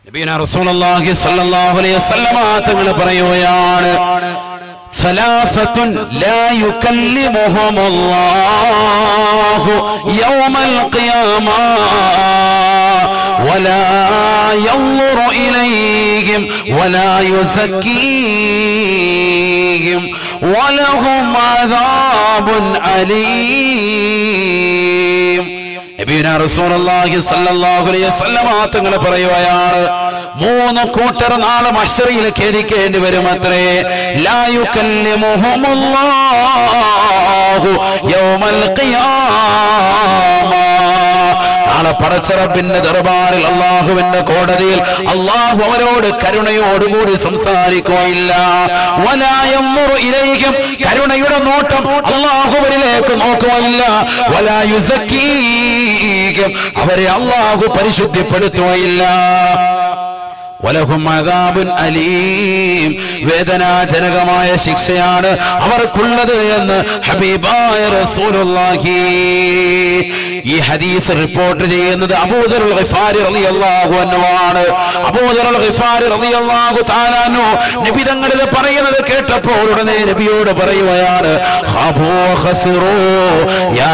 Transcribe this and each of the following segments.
നബീന റസൂലുള്ളാഹി സ്വല്ലല്ലാഹു അലൈഹി വസല്ലമ തങ്ങൾ പറയുകയാണ് ثلاثة لا يكلمهم الله يوم القيامة ولا ينظر إليهم ولا يزكيهم ولهم عذاب أليم നബീന റസൂലുള്ളാഹി സ്വല്ലല്ലാഹു അലൈഹി വസല്ലമ തങ്ങൾ പറയുകയാണ് മൂന്ന് കൂട്ടർ നാളെ മശ്ശറിയിൽ ഖേദിക്കേണ്ടി വരും അത്രേ ലാ യുകല്ലിമുഹുമുല്ലാഹു യൗമൽ ഖിയാമ നാളെ പടച്ചറപ്പിന്റെ ദർബാറിൽ അള്ളാഹുവിന്റെ കോടതിയിൽ അള്ളാഹു അവരോട് കരുണയോടുകൂടി സംസാരിക്കുകയില്ല വലായമ്മുറു ഇലൈഹിം കരുണയുടെ നോട്ടം അള്ളാഹുവരിലേക്ക് നോക്കുകയില്ല വലായുസക്കീകം അവരെ അള്ളാഹു പരിശുദ്ധിപ്പെടുത്തുകയില്ല വലഹും അദാബുൻ അലീം വേദനാജനകമായ ശിക്ഷയാണ് അവർക്കുള്ളത് എന്ന് ഹബീബായ റസൂലുള്ളാഹി ഈ ഹദീസ് റിപ്പോർട്ട് ചെയ്യുന്നത് അബൂദർ ഗിഫാരി റളിയല്ലാഹു അൻഹുവാണ് അബൂദർ ഗിഫാരി റളിയല്ലാഹു തആല അൻഹു നബി തങ്ങളിൽ പറയുന്നത് കേട്ടപ്പോൾ ഉടനെ നബിയോട് പറയുകയാണ് ഖാബൂ ഖസിറൂ യാ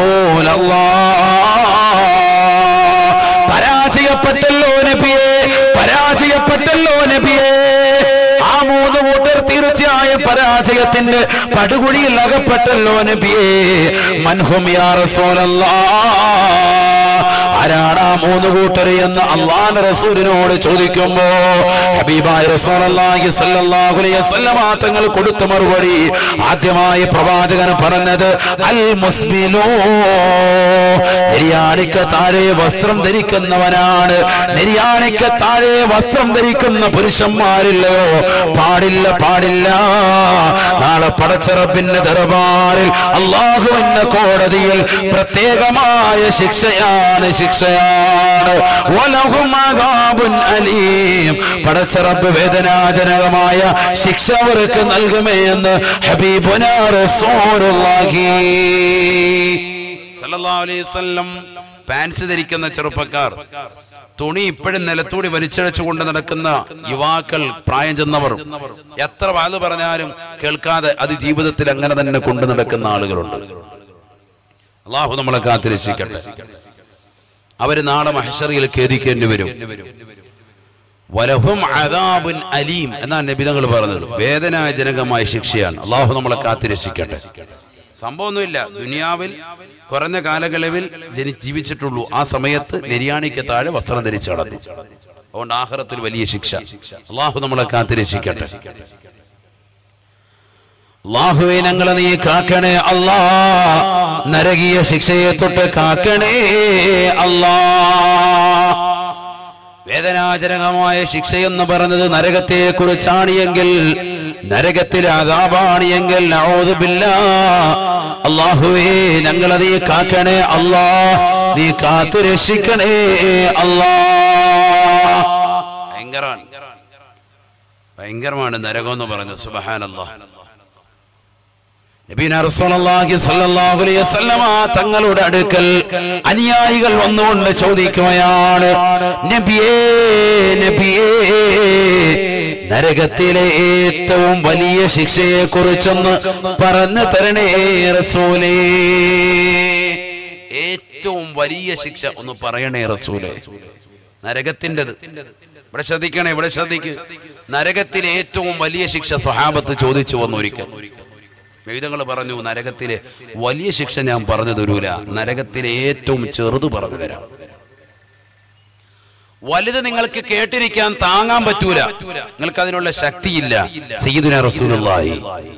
റസൂലല്ലാഹ് പരാജയപ്പെട്ടല്ലോ നബിയെ പരാജയപ്പെട്ടല്ലോ നബിയെ ആ മൂന്ന് കൂട്ടർ തീർച്ചയായും പരാജയത്തിന്റെ പടുകുഴിയിൽ അകപ്പെട്ടല്ലോ നബിയെ മൻഹും യാ റസൂലല്ലാഹ് ആരാണ് ആ മൂന്ന് കൂട്ടർ എന്ന് അള്ളാഹ് റസൂലിനോട് ചോദിക്കുമ്പോ ഹബീബായ റസൂലുള്ളാഹി സ്വല്ലല്ലാഹു അലൈഹി വസല്ലമ തങ്ങൾ കൊടുത്ത മറുപടി ആദ്യമായി പ്രവാചകൻ പറഞ്ഞത് അൽ മുസ്ബിലോ നെരിയാണിക്ക് താഴെ വസ്ത്രം ധരിക്കുന്നവനാണ് നെരിയാണിക്ക് താഴെ വസ്ത്രം ധരിക്കുന്ന പുരുഷന്മാരില്ലയോ പാടില്ല പാടില്ല നാളെ പടച്ചറപ്പിന്റെ ദർബാറിൽ അള്ളാഹുവിന്റെ കോടതിയിൽ പ്രത്യേകമായ ശിക്ഷയാണ് ശിക്ഷയാണ് വലഹും അദാബുൻ അലീം പടച്ചറപ്പ് വേദനാജനകമായ ശിക്ഷ അവർക്ക് നൽകുമേ എന്ന് ഹബീബുന റസൂലുള്ളാഹി സല്ലല്ലാഹു അലൈഹി വസല്ലം പാൻസ് ധരിക്കുന്ന ചെറുപ്പക്കാർ തുണി ഇപ്പോഴും നിലത്തൂടി വലിച്ചഴച്ചുകൊണ്ട് നടക്കുന്ന യുവാക്കൾ പ്രായം ചെന്നവർ എത്ര വാത് പറഞ്ഞാലും കേൾക്കാതെ അത് ജീവിതത്തിൽ അങ്ങനെ തന്നെ കൊണ്ടു നടക്കുന്ന ആളുകളുണ്ട് അള്ളാഹു നമ്മളെ കാത്തിരക്ഷിക്കട്ടെ അവര് നാളെ മഹഷറിയിൽ ഖേദിക്കേണ്ടി വരും വലഹും അദാബുൻ അലീം എന്നാണ് നബിതങ്ങൾ പറഞ്ഞത് വേദനാജനകമായ ശിക്ഷയാണ് അള്ളാഹു നമ്മളെ കാത്തിരക്ഷിക്കട്ടെ സംഭവമൊന്നുമില്ല ദുനിയാവിൽ കുറഞ്ഞ കാലയളവിൽ ജനി ജീവിച്ചിട്ടുള്ളൂ ആ സമയത്ത് നെരിയാണിക്ക് താഴെ വസ്ത്രം ധരിച്ചു കടന്നു അതുകൊണ്ട് ആഹ്റത്തിൽ വലിയ ശിക്ഷ അള്ളാഹു നമ്മളെ കാത്തിരക്ഷിക്കട്ടെ അള്ളാഹുവെ ഞങ്ങളെ നീ കാക്കണേ അല്ലാ നരകീയ ശിക്ഷയെ തൊട്ട് കാക്കണേ അല്ലാ വേദനാജനകമായ ശിക്ഷയെന്ന് പറഞ്ഞത് നരകത്തെ കുറിച്ചാണ് എങ്കിൽ നരകത്തിൽ അതാപാണ് എങ്കിൽ അള്ളാഹുവേ ഞങ്ങളെ നീ കാക്കണേ അല്ലാ നീ കാത്തു രക്ഷിക്കണേ അല്ലാ ഭയങ്കരമാണ് ഭയങ്കരമാണ് നരകം എന്ന് പറയുന്നത് സുബഹാനല്ലാ നബീന റസൂലുള്ളാഹി സ്വല്ലല്ലാഹു അലൈഹി വസല്ലമ തങ്ങളുടെ അടുക്കൽ അനുയായികൾ വന്നുകൊണ്ട് ചോദിക്കുകയാണ് നബിയേ നബിയേ നരകത്തിലെ ഏറ്റവും വലിയ ശിക്ഷയെ കുറിച്ചൊന്ന് പറഞ്ഞു തരണേ റസൂലേ ഏറ്റവും വലിയ ശിക്ഷ ഒന്ന് പറയണേ റസൂലേ നരകത്തിൻ്റെത് ഇവിടെ ശ്രദ്ധിക്കണേ ഇവിടെ ശ്രദ്ധിക്ക് നരകത്തിലെ ഏറ്റവും വലിയ ശിക്ഷ സ്വഹാബത്ത് ചോദിച്ചു വന്നു ഒരിക്കൽ വേദങ്ങൾ പറഞ്ഞു നരകത്തിലെ വലിയ ശിക്ഷ ഞാൻ പറഞ്ഞു തരൂല നരകത്തിലെ ഏറ്റവും ചെറുത് പറഞ്ഞു തരാം വലുത് നിങ്ങൾക്ക് കേട്ടിരിക്കാൻ താങ്ങാൻ പറ്റൂല നിങ്ങൾക്ക് അതിനുള്ള ശക്തിയില്ല സയ്യിദുന റസൂലുള്ളാഹി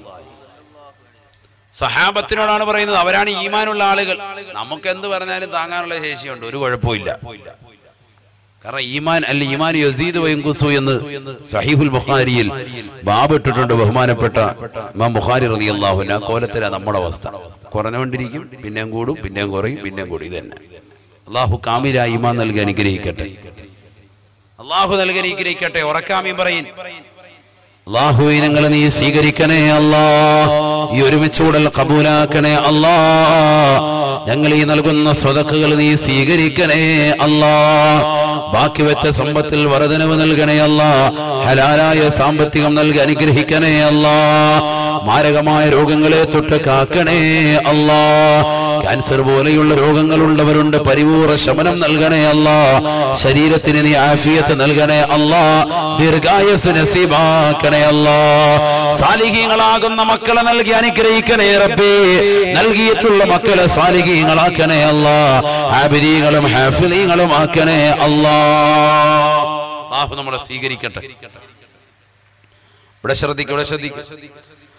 സഹാബത്തിനോടാണ് പറയുന്നത് അവരാണ് ഈമാനുള്ള ആളുകൾ നമുക്ക് എന്ത് പറഞ്ഞാലും താങ്ങാനുള്ള ശേഷിയുണ്ട് ഒരു കുഴപ്പമില്ല കാരണം ഈമാൻ അല്ല ഈമാൻ യസീദ് വയങ്കുസു എന്ന് സഹീഫുൽ ബുഖാരിയിൽ ബാബ് ഇട്ടിട്ടുണ്ട് ബഹുമാനപ്പെട്ട ഇമാം ബുഖാരി റതി അള്ളാഹു ആ കോലത്തിലാണ് നമ്മുടെ അവസ്ഥ കുറഞ്ഞുകൊണ്ടിരിക്കും പിന്നെയും കൂടും പിന്നെയും കുറയും പിന്നെയും കൂടും ഇത് തന്നെ അള്ളാഹു കാമില ഈമാൻ നൽകി അനുഗ്രഹിക്കട്ടെ അള്ളാഹു നൽകി അനുഗ്രഹിക്കട്ടെ ഉറക്കാമീൻ പറയും അള്ളാഹുവെ ഞങ്ങളെ നീ സ്വീകരിക്കണേ അല്ലാ ഈ ഒരുമിച്ചൂടൽ കബൂലാക്കണേ അല്ലാ ഞങ്ങൾ ഈ നൽകുന്ന സ്വതക്കുകൾ നീ സ്വീകരിക്കണേ അല്ലാ ബാക്കി വെച്ച സമ്പത്തിൽ വർധനവ് നൽകണേ അല്ല ഹലാലായ സാമ്പത്തികം നൽകി അനുഗ്രഹിക്കണേ അല്ല മാരകമായ രോഗങ്ങളെ തൊട്ട് കാക്കണേ അല്ല ക്യാൻസർ പോലെയുള്ള രോഗങ്ങളുള്ളവരുണ്ട് പരിപൂർണ ശമനം നൽകണേ അല്ല ശരീരത്തിന് നീ ആഫിയത്ത് നൽകണേ അല്ല ദീർഘായസ് നസീബാക്കണേ അല്ല സാലിഹീങ്ങളാകുന്ന മക്കളെ നൽകി അനുഗ്രഹിക്കണേ റബ്ബേ നൽകിയിട്ടുള്ള മക്കളെ സാലിഹീങ്ങളാക്കണേ അല്ല ആബിദീങ്ങളും ഹാഫിദീങ്ങളും ആക്കണേ അല്ലാ അല്ലാഹു നമ്മളെ സ്വീകരിക്കട്ടെ ഇവിടെ ശ്രദ്ധിക്കുക ഇവിടെ ശ്രദ്ധിക്കുക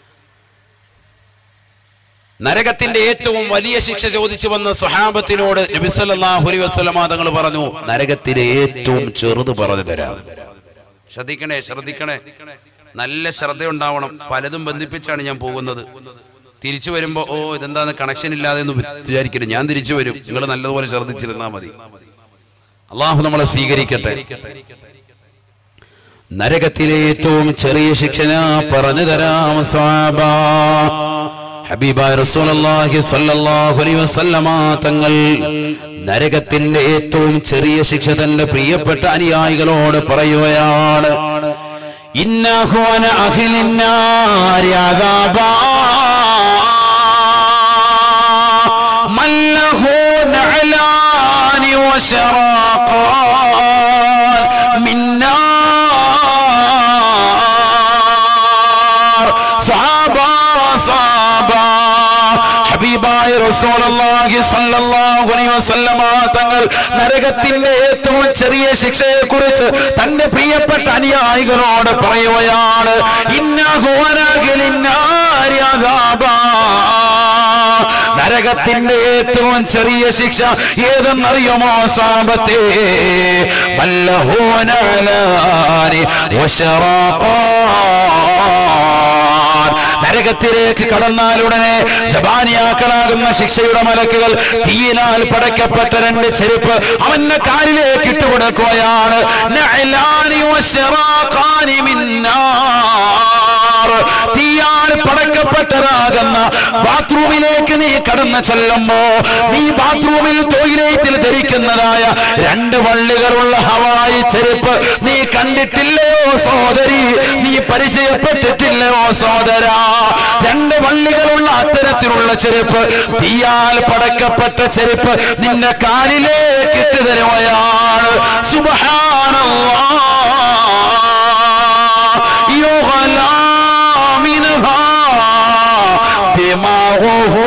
നരകത്തിന്റെ ഏറ്റവും വലിയ ശിക്ഷ ചോദിച്ചു വന്ന സ്വഹാബത്തിനോട് നബി സല്ലല്ലാഹു അലൈഹി വസല്ലമ തങ്ങൾ പറഞ്ഞു നരകത്തിലെ ഏറ്റവും ചെറുത് പറഞ്ഞു തരാം ശ്രദ്ധിക്കണേ ശ്രദ്ധിക്കണേ നല്ല ശ്രദ്ധയുണ്ടാവണം പലതും ബന്ധിപ്പിച്ചാണ് ഞാൻ പോകുന്നത് തിരിച്ചു വരുമ്പോ ഓ ഇതെന്താന്ന് കണക്ഷൻ ഇല്ലാതെ എന്ന് വിചാരിക്കരുത് ഞാൻ തിരിച്ചു വരും നിങ്ങൾ നല്ലതുപോലെ ശ്രദ്ധിച്ചിരുന്നാ മതി അള്ളാഹു നമ്മളെ സ്വീകരിക്കട്ടെ നരകത്തിലെ ഏറ്റവും ചെറിയ ശിക്ഷ ഞാൻ പറഞ്ഞു തരാം സ്വാബ ഹബീബായ റസൂലുള്ളാഹി സ്വല്ലല്ലാഹു അലൈഹി വസല്ലമ തങ്ങൾ നരകത്തിന്റെ ഏറ്റവും ചെറിയ ശിക്ഷ തന്റെ പ്രിയപ്പെട്ട അനുയായികളോട് പറയുകയാണ് ഇന്നഹുവന അഖിലിന്നാരി അദാബാ മല്ലഹു നഅലാനി വശറാഖാൻ മിന്നാർ സഹാബാ സഹാബാ ഹബീബായ റസൂലുള്ളാഹി സ്വല്ലല്ലാഹു അലൈഹി വസല്ലമ തങ്ങൾ നരകത്തിന്റെ ഏറ്റവും ചെറിയ ശിക്ഷയെ കുറിച്ച് തന്റെ പ്രിയപ്പെട്ട അനുയായികളോട് പറയുകയാണ് ഇന്നഹു അനഗലിന്നാരി അദാബാ നരകത്തിന്റെ ഏറ്റവും ചെറിയ ശിക്ഷ ഏതെന്നറിയുമോ സാപത്തെ വല്ലഹോനാനി നരകത്തിലേക്ക് കടന്നാലുടനെ ജബാനിയാക്കളാകുന്ന ശിക്ഷയുടെ മലക്കുകൾ തീയിനാൽ പടയ്ക്കപ്പെട്ട രണ്ട് ചെരുപ്പ് അവന്റെ കാലിലേക്ക് ഇട്ടുകൊടുക്കുകയാണ് നഅലാനി വശറാഖാനി മിന്നാർ തീയാൽ പടക്കപ്പെട്ടതാകുന്ന ബാത്റൂമിലേക്ക് നീ കടന്നു ചെല്ലുമ്പോ നീ ബാത്റൂമിൽ ടോയ്ലറ്റിൽ ധരിക്കുന്നതായ രണ്ട് വള്ളികളുള്ള ഹവായി ചെരുപ്പ് നീ കണ്ടിട്ടില്ലയോ സോദരി നീ പരിചയപ്പെട്ടിട്ടില്ലയോ സോദര രണ്ട് വള്ളികളുള്ള അത്തരത്തിലുള്ള ചെരുപ്പ് തീയാൽ പടക്കപ്പെട്ട ചെരുപ്പ് നിന്റെ കാലിലേക്ക് ഇട്ട് തരുകയാണ് സുബഹാനല്ലാഹ് യുഗലാ منها دماغه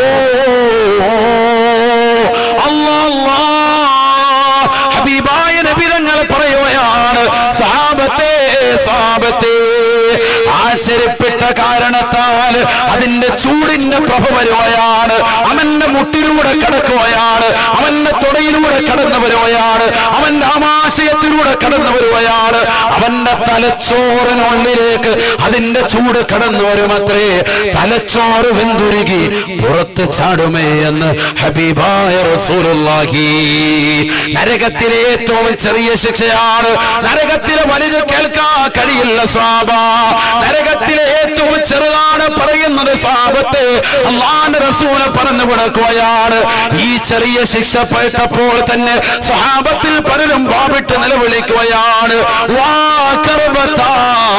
الله الله ഹബീബായ നബി തങ്ങൾ പറയുകയാണ് സാപത്തെ സാപത്തെ ആ ചെരുപ്പിട്ട കാരണത്താൽ അതിന്റെ ചൂടിന്റെ പ്രഭ വരുകയാണ് അവന്റെ മുട്ടിലൂടെ കടക്കുകയാണ് അവന്റെ തുടയിലൂടെ കടന്നു വരുകയാണ് അവന്റെ ആമാശയത്തിലൂടെ കടന്നു വരുകയാണ് അവന്റെ തലച്ചോറിനുള്ളിലേക്ക് അതിന്റെ ചൂട് കടന്നു വരുമത്രേ തലച്ചോറ് വെന്തുരുകി പുറത്ത് ചാടുമേ എന്ന് ഹബീബായ റസൂലുള്ളാഹി നരകത്തിലെ ഏറ്റവും ചെറിയ ശിക്ഷയാണ് നരകത്തിലെ വലുത് കേൾക്കാൻ കഴിയില്ല സാബ നരകത്തിലെ ഏറ്റവും ചെറുതാണ് പറയുന്നത് സാപത്ത് അള്ളാന്റെ റസൂല് പറഞ്ഞു കൊടുക്കുകയാണ് ഈ ചെറിയ ശിക്ഷ പെട്ടപ്പോൾ തന്നെ സഹാബത്തിൽ പലരും ബാബിട്ട് നിലവിളിക്കുകയാണ് വാ കർബത്താ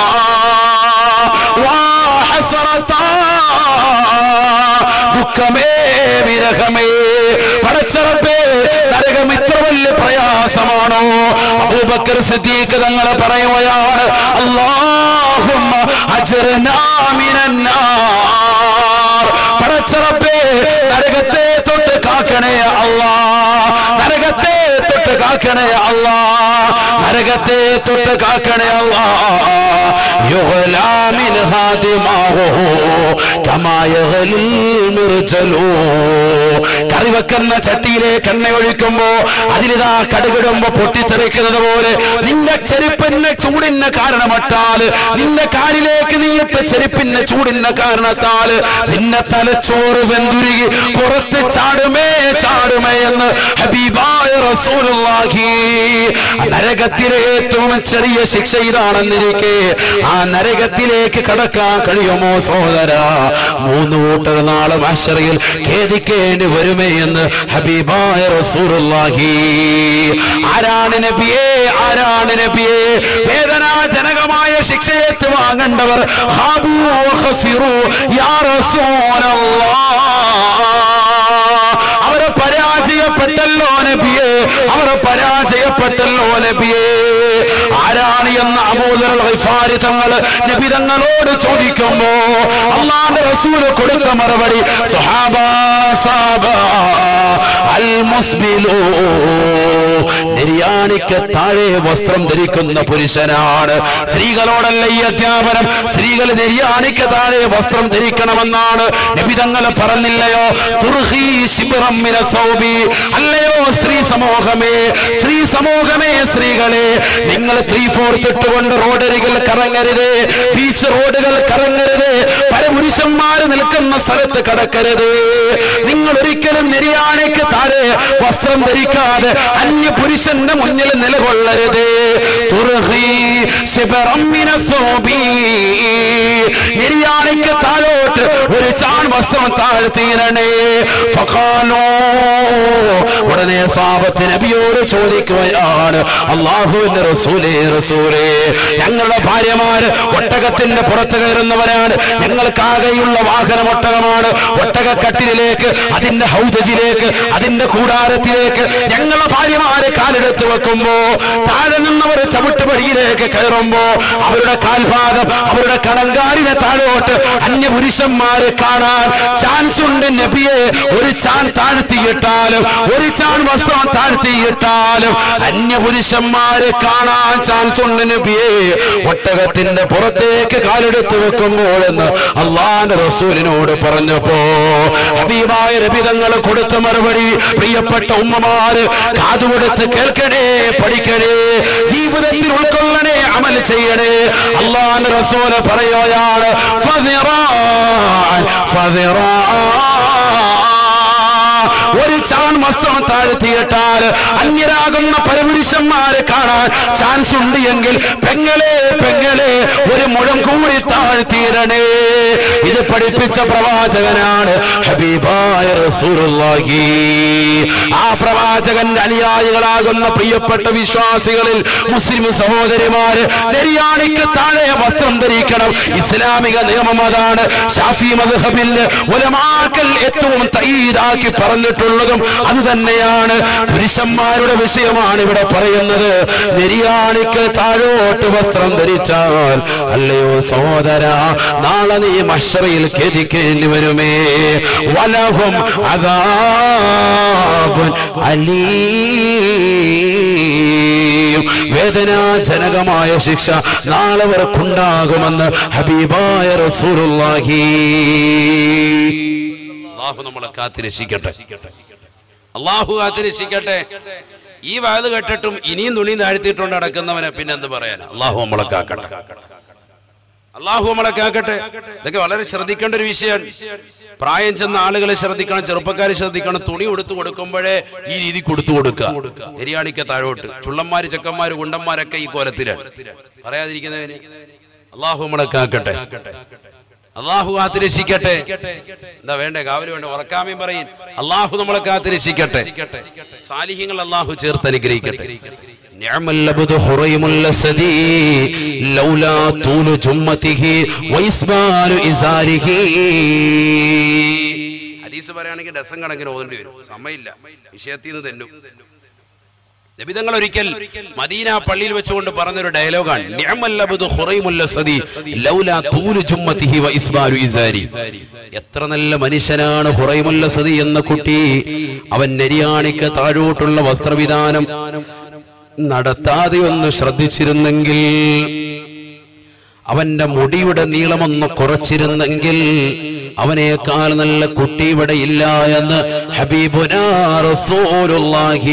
വാ ഹസറത്താ ദുഃഖമേ വിരഹമേ പടച്ചറപ്പേ നരകം ഇത്ര വലിയ പ്രയാസമാണോ അബൂബക്കർ സിദ്ദീഖ് തങ്ങളെ പറയുകയാണ് അല്ലാഹുമ്മ അജ്റനാ മിനന്നാർ പടച്ചറപ്പേ നരകത്തെ തൊട്ട് കാക്കണേ അല്ലാ നരകത്തെ തൊട്ട് കാക്കണേ അല്ലാ നരകത്തെ തൊട്ട് കാക്കണേ അല്ലാ യുഗ്ലാ മിൻഹാ ദിമാഹുഹു കമാ യഗ്ലിൽ മിർജലു കറി വെക്കുന്ന ചട്ടിയിലേക്ക് എണ്ണ ഒഴിക്കുമ്പോ അതിലിതാ കടുകിടുമ്പോ പൊട്ടിത്തെറിക്കുന്നത് പോലെ നിന്റെ ചെരുപ്പിന്റെ ചൂടിന് കാരണമട്ടാൽ നിന്റെ കാലിലേക്ക് നീയിട്ട ചെരുപ്പിന്റെ ചൂടിന്റെ കാരണത്താൽ നിന്റെ തലച്ചോറ് വെന്തുരുകി പുറത്ത് ചാടുമേ ചാടുമേ എന്ന് ഹബീബായ റസൂലുള്ളാഹി നര നരകത്തിലെ ഏറ്റവും ചെറിയ ശിക്ഷ ഇതാണെന്നിരിക്കെ ആ നരകത്തിലേക്ക് കടക്കാൻ കഴിയുമോ സഹോദര മൂന്ന് കൂട്ടർ നാളെ മാഷറയിൽ ഖേദിക്കേണ്ടി വരുമേ എന്ന് ഹബീബായ റസൂലുള്ളാഹി ആരാണ് നബിയെ ആരാണ് നബിയെ വേദനാജനകമായ ശിക്ഷയേറ്റ് വാങ്ങേണ്ടവർ ഹാബൂ വഖസിറൂ യാ റസൂലല്ലാഹ് അവരെ പരാജയപ്പെട്ടല്ലോ നബിയെ അവരെ പരാജയപ്പെട്ടല്ലോ നബിയെ ആരാണ് എന്ന് അബൂദർ ഗിഫാരി തങ്ങൾ നബി തങ്ങളോട് ചോദിക്കുമ്പോ അള്ളാന്റെ റസൂല് കൊടുത്ത മറുപടി സുഹാബ സാബ അൽ മുസ്ബിലോ നിര്യാണിക്ക് താഴെ വസ്ത്രം ധരിക്കുന്ന പുരുഷനാണ് സ്ത്രീകളോടല്ല ഈ അധ്യാപനം സ്ത്രീകൾ നിര്യാണിക്ക് താഴെ വസ്ത്രം ധരിക്കണമെന്നാണ് നബി തങ്ങൾ പറഞ്ഞില്ലയോ തുർഹി ശിബിറം മിന സൗബി. അല്ലയോ സ്ത്രീ സമൂഹമേ സ്ത്രീ സമൂഹമേ സ്ത്രീകളെ നിങ്ങൾ ത്രീ ഫോർത്ത് ഇട്ടുകൊണ്ട് റോഡരികൾ കറങ്ങരുത് ബീച്ച് റോഡുകൾ കറങ്ങരുത് പരപുരുഷന്മാര് നിൽക്കുന്ന സ്ഥലത്ത് കടക്കരുത് നിങ്ങൾ ഒരിക്കലും നിര്യാണിക്ക് താഴെ വസ്ത്രം ധരിക്കാതെ അന്യ പുരുഷന്റെ മുന്നിൽ നിലകൊള്ളരുത് തുർഹി ശിബിറം മിന സൗബി. നിര്യാണിക്ക് താഴോട്ട് ഒരു ചാൺ വസ്ത്രം താഴ്ത്തീരണേ ഫഖാലോ ഉടനെ സാപത്ത് നബിയോട് ചോദിക്കുകയാണ് അള്ളാഹുവിന്റെ റസൂലേ റസൂലേ ഞങ്ങളുടെ ഭാര്യമാര് ഒട്ടകത്തിന്റെ പുറത്ത് കയറുന്നവരാണ് ഞങ്ങൾക്കാകെയുള്ള വാഹനം ഒട്ടകമാണ് ഒട്ടകക്കട്ടിലേക്ക് അതിന്റെ ഹൗദജിലേക്ക് അതിന്റെ കൂടാരത്തിലേക്ക് ഞങ്ങളെ ഭാര്യമാര് കാലെടുത്ത് വെക്കുമ്പോ താഴെ നിന്നവർ ചവിട്ടുപടിയിലേക്ക് കയറുമ്പോ അവരുടെ കാൽഭാഗം അവരുടെ കണങ്കാലിനെ താഴോട്ട് അന്യപുരുഷന്മാരെ കാണാൻ ചാൻസ് ഉണ്ട് നബിയെ ഒരു ചാൻ താഴ്ത്തിയിട്ടാലും ഒരു ചാൻ വസ്ത്രം താഴ്ത്തിയിട്ടാലും അന്യപുരുഷന്മാരെ കാണാൻ ചാൻസ് ഉണ്ട് നബിയെ ഒട്ടകത്തിന്റെ പുറത്തേക്ക് കാലെടുത്ത് വെക്കുമ്പോൾ എന്ന് അള്ളാന്റെ റസൂലിനോട് പറഞ്ഞപ്പോ ഹബീബായ രബിതങ്ങൾ കൊടുത്ത മറുപടി പ്രിയപ്പെട്ട ഉമ്മമാര് കാതുകൊടുത്ത് കേൾക്കണേ പഠിക്കണേ ജീവിതത്തിൽ ഉൾക്കൊള്ളണേ അമൽ ചെയ്യണേ അള്ളാന്റെ റസൂല് പറയുകയാണ് ഫദിറാൻ ഫദിറാൻ ഒരു ചാൺ വസ്ത്രം താഴ്ത്തിയിട്ടാൽ അന്യരാകുന്ന പരപുരുഷന്മാരെ കാണാൻ ചാൻസ് ഉണ്ട് എങ്കിൽ പെങ്ങളെ പെങ്ങളെ ഒരു മുഴം കൂടി താഴ്ത്തിയിരണേ ഇത് പഠിപ്പിച്ച പ്രവാചകനാണ് ഹബീബായ റസൂലുള്ളാഹി ആ പ്രവാചകന്റെ അനുയായികളാകുന്ന പ്രിയപ്പെട്ട വിശ്വാസികളിൽ മുസ്ലിം സഹോദരിമാര് നെരിയാണിക്ക് താഴെ വസ്ത്രം ധരിക്കണം ഇസ്ലാമിക നിയമം അതാണ് ഷാഫി മദ്ഹബില് ഉലമാക്കൾ ഏറ്റവും തയ്യാറാക്കി പറഞ്ഞിട്ടുള്ളതും അത് തന്നെയാണ് പുരുഷന്മാരുടെ വിഷയമാണ് ഇവിടെ പറയുന്നത് നെരിയാണിക്ക് താഴോട്ട് വസ്ത്രം ധരിച്ചാൽ അല്ലയോ സഹോദര നാളെ നീ മഷറയിൽ ഖേദിക്കേണ്ടി വരുമേ വലഹും അതാബുൻ അലീം വേദനാജനകമായ ശിക്ഷ നാളെ അവർക്കുണ്ടാകുമെന്ന് ഹബീബായ റസൂലുള്ളാഹി അള്ളാഹു നമ്മളെ കാത്തിരക്ഷിക്കട്ടെ അള്ളാഹു കാത്തിരക്ഷിക്കട്ടെ ഈ വാത് കേട്ടിട്ടും ഇനിയും തുണി താഴ്ത്തിയിട്ടുണ്ട് നടക്കുന്നവനെ പിന്നെ എന്ത് പറയാൻ അള്ളാഹു നമ്മളെ കാക്കട്ടെ അള്ളാഹു നമ്മളെ കാക്കട്ടെ ഇതൊക്കെ വളരെ ശ്രദ്ധിക്കേണ്ട ഒരു വിഷയമാണ് പ്രായം ചെന്ന ആളുകളെ ശ്രദ്ധിക്കണം ചെറുപ്പക്കാരെ ശ്രദ്ധിക്കണം തുണി കൊടുത്തു കൊടുക്കുമ്പോഴേ ഈ രീതി കൊടുത്തു കൊടുക്കുക എരിയാണിക്ക താഴോട്ട് ചുള്ളന്മാര് ചെക്കന്മാര് കുണ്ടന്മാരൊക്കെ ഈ കോലത്തിലാണ് പറയാതിരിക്കുന്നവന് അള്ളാഹു നമ്മളെ കാക്കട്ടെ അള്ളാഹു കാത്തിരക്ഷിക്കട്ടെ എന്താ വേണ്ടേ കാവല് വേണ്ട ഉറക്കാമയും പറയും അള്ളാഹു നമ്മളെ കാത്തിരക്ഷിക്കട്ടെ സാലിഹ്യങ്ങൾ അള്ളാഹു ചേർത്ത് അനുഗ്രഹിക്കട്ടെ نعم اللبد حريم الأسدي لولا طول جمته وإسبال إزاره ഹദീസ് പറയുകയാണെങ്കിൽ ഡസൻ കണക്കിന് ഓതേണ്ടി വരും സമയമില്ല വിഷയത്തിൽ നിന്ന് തെന്നും നബിതങ്ങൾ ഒരിക്കൽ മദീന പള്ളിയിൽ വെച്ചുകൊണ്ട് പറഞ്ഞൊരു ഡയലോഗാണ് നിഅമൽ അബ്ദു ഖുറൈമുൽ അസദി ലൗലാ തൂലു ജുമ്മതിഹി വ ഇസ്ബാലു ഇസാരി എത്ര നല്ല മനുഷ്യനാണ് ഖുറൈമുൽ അസദി എന്ന കുട്ടി അവൻ നെരിയാണിക്ക് താഴോട്ടുള്ള വസ്ത്രവിധാനം നടത്താതെ ഒന്ന് ശ്രദ്ധിച്ചിരുന്നെങ്കിൽ അവന്റെ മുടിയുടെ നീളമൊന്ന് കുറച്ചിരുന്നെങ്കിൽ അവനേക്കാൾ നല്ല കുട്ടി ഇവിടെ ഇല്ല എന്ന് ഹബീബുനാ റസൂലുള്ളാഹി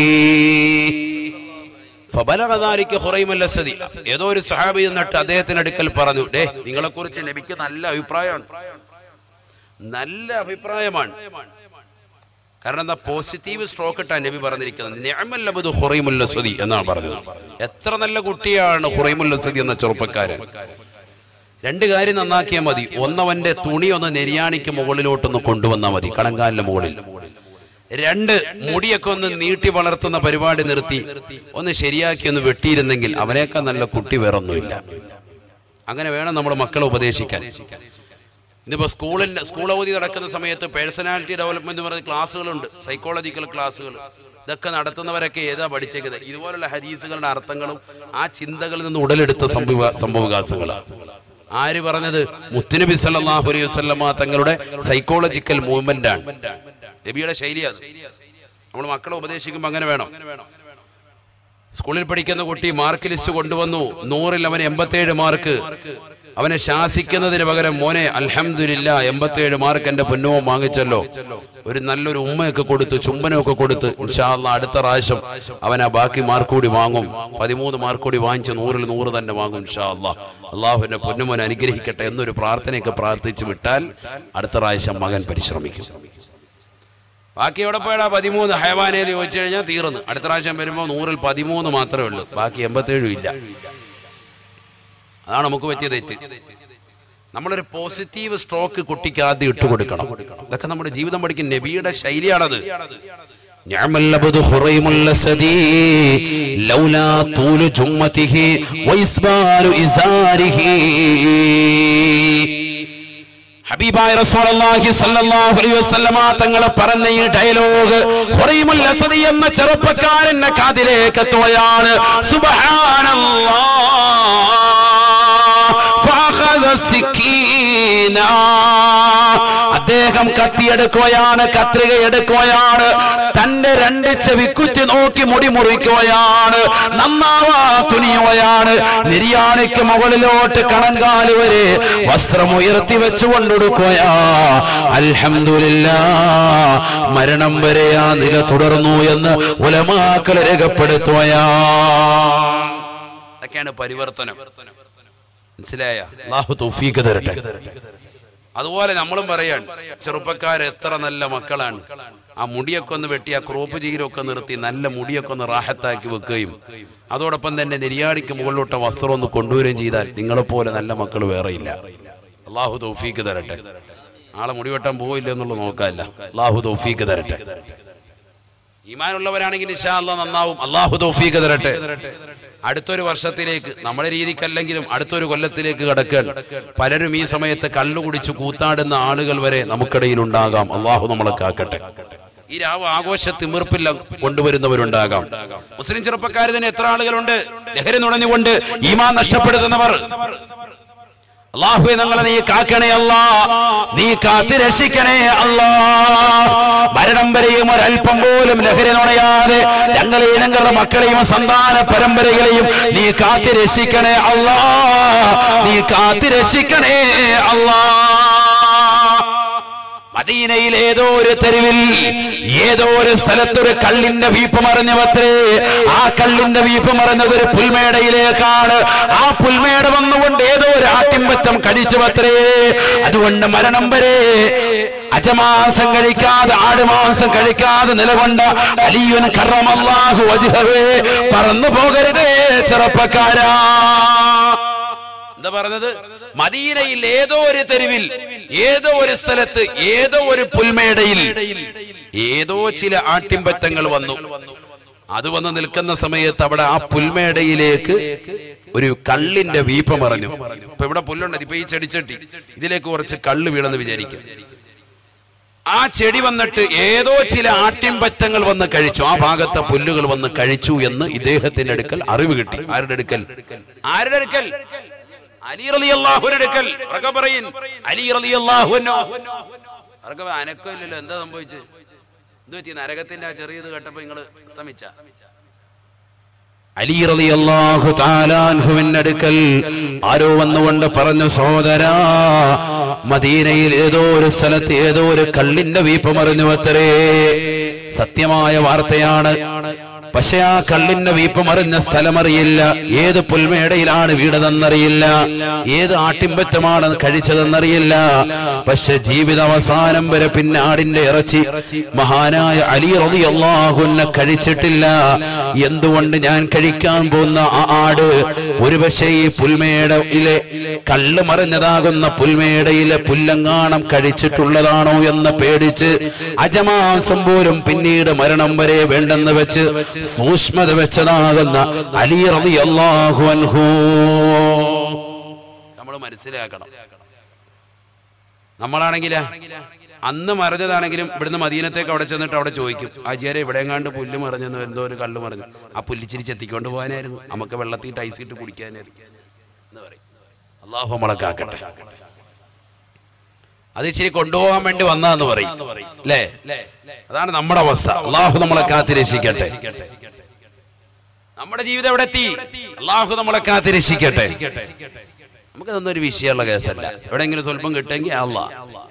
ഫബലഗ ദാലിക ഖുറൈമുൽ അസദി. ഏതോ ഒരു സഹാബി എന്നിട്ട് അദ്ദേഹത്തിന് അടുക്കൽ പറഞ്ഞു ഡേ നിങ്ങളെ കുറിച്ച് നബിക്ക് നല്ല അഭിപ്രായമാണ് നല്ല അഭിപ്രായമാണ് കാരണം എന്താ പോസിറ്റീവ് സ്ട്രോക്ക് ഇട്ടാ നബി പറഞ്ഞിരിക്കുന്നത് നിഅമല്ലബദു ഹുറൈമുൽ അസ്വദി എന്നാണ് പറഞ്ഞത് എത്ര നല്ല കുട്ടിയാണ് ഹുറൈമുൽ അസ്വദി എന്ന ചെറുപ്പക്കാരൻ രണ്ട് കാര്യം നന്നാക്കിയാൽ മതി ഒന്നവന്റെ തുണി ഒന്ന് നെരിയാണിക്ക് മുകളിലോട്ടൊന്ന് കൊണ്ടുവന്നാൽ മതി കണങ്കാലിന്റെ മുകളിൽ രണ്ട് മുടിയൊക്കെ ഒന്ന് നീട്ടി വളർത്തുന്ന പരിപാടി നിർത്തി ഒന്ന് ശരിയാക്കി ഒന്ന് വെട്ടിയിരുന്നെങ്കിൽ അവനേക്കാൾ നല്ല കുട്ടി വേറൊന്നുമില്ല അങ്ങനെ വേണം നമ്മൾ മക്കളെ ഉപദേശിക്കാൻ ഇന്നിപ്പോ സ്കൂളിന്റെ സ്കൂൾ അവധി നടക്കുന്ന സമയത്ത് പേഴ്സണാലിറ്റി ഡെവലപ്മെന്റ് പറഞ്ഞ ക്ലാസ്സുകളുണ്ട് സൈക്കോളജിക്കൽ ക്ലാസ്സുകൾ ഇതൊക്കെ നടത്തുന്നവരൊക്കെ ഏതാ പഠിച്ചേക്കുന്നത് ഇതുപോലുള്ള ഹദീസുകളുടെ അർത്ഥങ്ങളും ആ ചിന്തകളിൽ നിന്ന് ഉടലെടുത്ത സംഭവ സംഭവവികാസങ്ങളാണ് ആര് പറഞ്ഞത് മുത്തുനബി സല്ലല്ലാഹു അലൈഹി വസല്ലമ തങ്ങളുടെ സൈക്കോളജിക്കൽ മൂവ്മെന്റ് ആണ് നബിയുടെ ശൈലി അത് നമ്മൾ മക്കളെ ഉപദേശിക്കുമ്പോൾ അങ്ങനെ വേണം സ്കൂളിൽ പഠിക്കുന്ന കുട്ടി മാർക്ക് ലിസ്റ്റ് കൊണ്ടുവന്നു നൂറിൽ അവൻ എൺപത്തേഴ് മാർക്ക് അവനെ ശാസിക്കുന്നതിന് പകരം മോനെ അൽഹംദുലില്ല എൺപത്തേഴ് മാർക്ക് എന്റെ പൊന്നുമോ വാങ്ങിച്ചല്ലോ ഒരു നല്ലൊരു ഉമ്മയൊക്കെ കൊടുത്ത് ചുംബനമൊക്കെ കൊടുത്ത് ഇൻഷാ അല്ലാ അടുത്ത പ്രാവശ്യം അവൻ ആ ബാക്കി മാർക്ക് കൂടി വാങ്ങും പതിമൂന്ന് മാർക്ക് കൂടി വാങ്ങിച്ച് നൂറിൽ നൂറ് തന്നെ വാങ്ങും ഇൻഷാ അല്ലാ അള്ളാഹു എന്റെ പൊന്നുമോൻ അനുഗ്രഹിക്കട്ടെ എന്നൊരു പ്രാർത്ഥനയൊക്കെ പ്രാർത്ഥിച്ച് വിട്ടാൽ അടുത്ത പ്രാവശ്യം മകൻ പരിശ്രമിക്കും ബാക്കി എവിടെ പോയടാ പതിമൂന്ന് ഹയവാനയിൽ ചോദിച്ചു കഴിഞ്ഞാൽ തീർന്നു അടുത്ത പ്രാവശ്യം വരുമ്പോൾ നൂറിൽ പതിമൂന്ന് മാത്രമേ ഉള്ളൂ ബാക്കി എൺപത്തേഴും ഇല്ല അതാണ് നമുക്ക് പറ്റിയ തെറ്റ് നമ്മളൊരു പോസിറ്റീവ് സ്ട്രോക്ക് കുട്ടിക്ക് ആദ്യം ഇട്ട് കൊടുക്കണം ഇതൊക്കെ നമ്മുടെ ജീവിതം പഠിക്കുന്ന നബിയുടെ ശൈലിയാണത് نعم العبد خريم الأسدي لولا طول جمته وإسبال إزاره ഹബീബായ റസൂലുള്ളാഹി സ്വല്ലല്ലാഹു അലൈഹി വസല്ലമ തങ്ങൾ പറഞ്ഞ ഈ ഡയലോഗ് ഖുറൈമുൽ അസദി എന്ന ചെറുപ്പക്കാരന്റെ കാതിലേക്ക് എത്തുകയാണ് സുബ്ഹാനല്ലാഹ് ഫഅഖദ സിക്കീന അദ്ദേഹം കത്തിയെടുക്കുകയാണ് കത്രിക എടുക്കുകയാണ് തന്റെ രണ്ട് ചെവിക്കുറ്റി നോക്കി മുടി മുറിക്കുകയാണ് നന്നാവാ തുനിയുകയാണ് നിര്യാണിക്ക് മുകളിലോട്ട് കണങ്കാല് വരെ വസ്ത്രം ഉയർത്തി വെച്ചു കൊണ്ടൊടുക്കുകയാ അൽഹംദുലില്ല മരണം വരെ ആ നില തുടർന്നു എന്ന് ഉലമാക്കൾ രേഖപ്പെടുത്തുകയാ അതൊക്കെയാണ് പരിവർത്തനം മനസ്സിലായ അള്ളാഹു തൗഫീഖ് തരട്ടെ അതുപോലെ നമ്മളും പറയാൻ ചെറുപ്പക്കാർ എത്ര നല്ല മക്കളാണ് ആ മുടിയൊക്കെ ഒന്ന് വെട്ടി ആ ക്രോപ്പ് ചീരൊക്കെ നിർത്തി നല്ല മുടിയൊക്കെ ഒന്ന് റാഹത്താക്കി വെക്കുകയും അതോടൊപ്പം തന്നെ നെരിയാടിക്ക് മുകളിലോട്ട വസ്ത്രം ഒന്ന് കൊണ്ടുവരികയും ചെയ്താൽ നിങ്ങളെപ്പോലെ നല്ല മക്കൾ വേറെയില്ല അള്ളാഹു തൗഫീഖ് തരട്ടെ നാളെ മുടി വെട്ടാൻ പോയില്ല എന്നുള്ളത് നോക്കാല്ല അള്ളാഹു തൗഫീഖ് തരട്ടെ ഈമാനുള്ളവരാണെങ്കിൽ ഇൻഷാ അല്ലാ നന്നാവും അള്ളാഹു തൗഫീഖ് തരട്ടെ അടുത്തൊരു വർഷത്തിലേക്ക് നമ്മുടെ രീതിക്കല്ലെങ്കിലും അടുത്തൊരു കൊല്ലത്തിലേക്ക് കടക്കാൻ പലരും ഈ സമയത്ത് കള്ളു കുടിച്ചു കൂത്താടുന്ന ആളുകൾ വരെ നമുക്കിടയിൽ ഉണ്ടാകാം അള്ളാഹു നമ്മളെ കാക്കട്ടെ ഈ രാവ് ആഘോഷ തിമിർപ്പില്ല കൊണ്ടുവരുന്നവരുണ്ടാകാം മുസ്ലിം ചെറുപ്പക്കാർ തന്നെ എത്ര ആളുകളുണ്ട് ലഹരി നുണഞ്ഞുകൊണ്ട് ഈമാൻ നഷ്ടപ്പെടുത്തുന്നവർ അള്ളാഹുവെ ഞങ്ങളെ നീ കാക്കണേ അല്ലാ നീ കാത്തി രക്ഷിക്കണേ അല്ലാ മരണം വരെയും ഒരല്പം പോലും ലഹരി നുണയാതെ ഞങ്ങളെയും ഞങ്ങളുടെ മക്കളെയും സന്താന പരമ്പരകളെയും നീ കാത്തി രക്ഷിക്കണേ അല്ലാ നീ കാത്തി രക്ഷിക്കണേ അല്ലാ മദീനയിൽ ഏതോ ഒരു തെരുവിൽ ഏതോ ഒരു സ്ഥലത്തൊരു കള്ളിന്റെ വീപ്പ് മറിഞ്ഞവത്രേ ആ കള്ളിന്റെ വീപ്പ് മറിഞ്ഞത് ഒരു പുൽമേടയിലേക്കാണ് ആ പുൽമേട വന്നുകൊണ്ട് ഏതോ ഒരു ആട്ടിമ്പറ്റം കടിച്ചുവത്രേ അതുകൊണ്ട് മരണം വരെ അജമാസം കഴിക്കാതെ ആടുമാംസം കഴിക്കാതെ നിലകൊണ്ട അലിയുൻ കറമല്ലാഹു വജ്ഹവേ പറന്നു പോകരുതേ ചെറുപ്പക്കാരാ എന്താ പറഞ്ഞത് മദീനയിൽ ഏതോ ഒരു തെരുവിൽ ഏതോ ഒരു സ്ഥലത്ത് ഏതോ ഒരു പുൽമേടയിൽ ഏതോ ചില ആട്ടിമ്പറ്റങ്ങൾ വന്നു അത് വന്ന് നിൽക്കുന്ന സമയത്ത് അവിടെ ആ പുൽമേടയിലേക്ക് ഒരു കള്ളിന്റെ വീപ്പ മറഞ്ഞു ഇപ്പൊ ഇവിടെ പുല്ലുണ്ട് ഇപ്പൊ ഈ ചെടിച്ചട്ടി ഇതിലേക്ക് കുറച്ച് കള്ള് വീണെന്ന് വിചാരിക്കും ആ ചെടി വന്നിട്ട് ഏതോ ചില ആട്ടിൻപറ്റങ്ങൾ വന്ന് കഴിച്ചു ആ ഭാഗത്തെ പുല്ലുകൾ വന്ന് കഴിച്ചു എന്ന് ഇദ്ദേഹത്തിന്റെ അടുക്കൽ അറിവ് കിട്ടി ആരുടെ അടുക്കൽ ആരുടെ അടുക്കൽ അലി റളിയല്ലാഹുവിന്റെ അടുക്കൽ ഉറക്കെ പറയിൻ അലി റളിയല്ലാഹുവിനോ ഉറക്കെ പറ, അനക്കമില്ലല്ലോ എന്താ സംഭവിച്ചത് എന്ത് പറ്റി നരകത്തിന്റെ ആ ചെറിയത് കേട്ടപ്പോ നിങ്ങൾ ശ്രമിച്ച അലി റളിയല്ലാഹു താലാൻഹുവിന്റെ അടുക്കൽ ആരോ വന്നുകൊണ്ട് പറഞ്ഞു സഹോദരാ മദീനയിൽ ഏതോ ഒരു സ്ഥലത്ത് ഏതോ ഒരു കള്ളിന്റെ വീപ്പ് മറിഞ്ഞു അത്രേ സത്യമായ വാർത്തയാണ് പക്ഷെ ആ കള്ളിന്റെ വീപ്പ് മറിഞ്ഞ സ്ഥലമറിയില്ല ഏത് പുൽമേടയിലാണ് വീണതെന്നറിയില്ല ഏത് ആട്ടിമ്പറ്റമാണ് കഴിച്ചതെന്നറിയില്ല പക്ഷെ ജീവിത അവസാനം വരെ പിന്നെ ആടിന്റെ ഇറച്ചി മഹാനായ അലി റളിയല്ലാഹുവിനെ കഴിച്ചിട്ടില്ല എന്തുകൊണ്ട് ഞാൻ കഴിക്കാൻ പോകുന്ന ആ ആട് ഒരുപക്ഷെ ഈ പുൽമേടയിലെ കള്ള് മറിഞ്ഞതാകുന്ന പുൽമേടയിലെ പുല്ലങ്ങാണം കഴിച്ചിട്ടുള്ളതാണോ എന്ന് പേടിച്ച് അജമാസം പോലും പിന്നീട് മരണം വരെ വേണ്ടെന്ന് വെച്ച് സൂക്ഷ്മത വെച്ചതാകുന്ന അലി റളിയല്ലാഹു അൻഹു നമ്മൾ മനസ്സിലാക്കണം നമ്മളാണെങ്കിൽ അന്ന് മറിഞ്ഞതാണെങ്കിലും ഇവിടുന്ന് മദീനത്തേക്ക് അവിടെ ചെന്നിട്ട് അവിടെ ചോദിക്കും ആചാര്യ ഇവിടെ എങ്ങാണ്ട് പുല്ല് മറിഞ്ഞെന്ന് എന്തോ ഒരു കള്ള് മറിഞ്ഞു ആ പുല്ലിച്ചിരി ചെത്തിക്കൊണ്ട് പോകാനായിരുന്നു നമുക്ക് വെള്ളത്തിൽ ടൈസ് ഇട്ട് കുടിക്കാനായിരുന്നു എന്ന് പറയും അള്ളാഹു നമ്മളെ കാക്കട്ടെ അത് ഇച്ചിരി കൊണ്ടുപോകാൻ വേണ്ടി വന്നതെന്ന് പറയും അല്ലേ അതാണ് നമ്മുടെ അവസ്ഥ അള്ളാഹു നമ്മളെ കാത്തിരക്ഷിക്കട്ടെ നമ്മുടെ ജീവിതം എവിടെ എത്തി അള്ളാഹു നമ്മളെ കാത്തിരക്ഷിക്കട്ടെ നമുക്കതൊന്നും ഒരു വിഷയമുള്ള കേസല്ല എവിടെയെങ്കിലും സ്വല്പം കിട്ടുമെങ്കിൽ അള്ളാ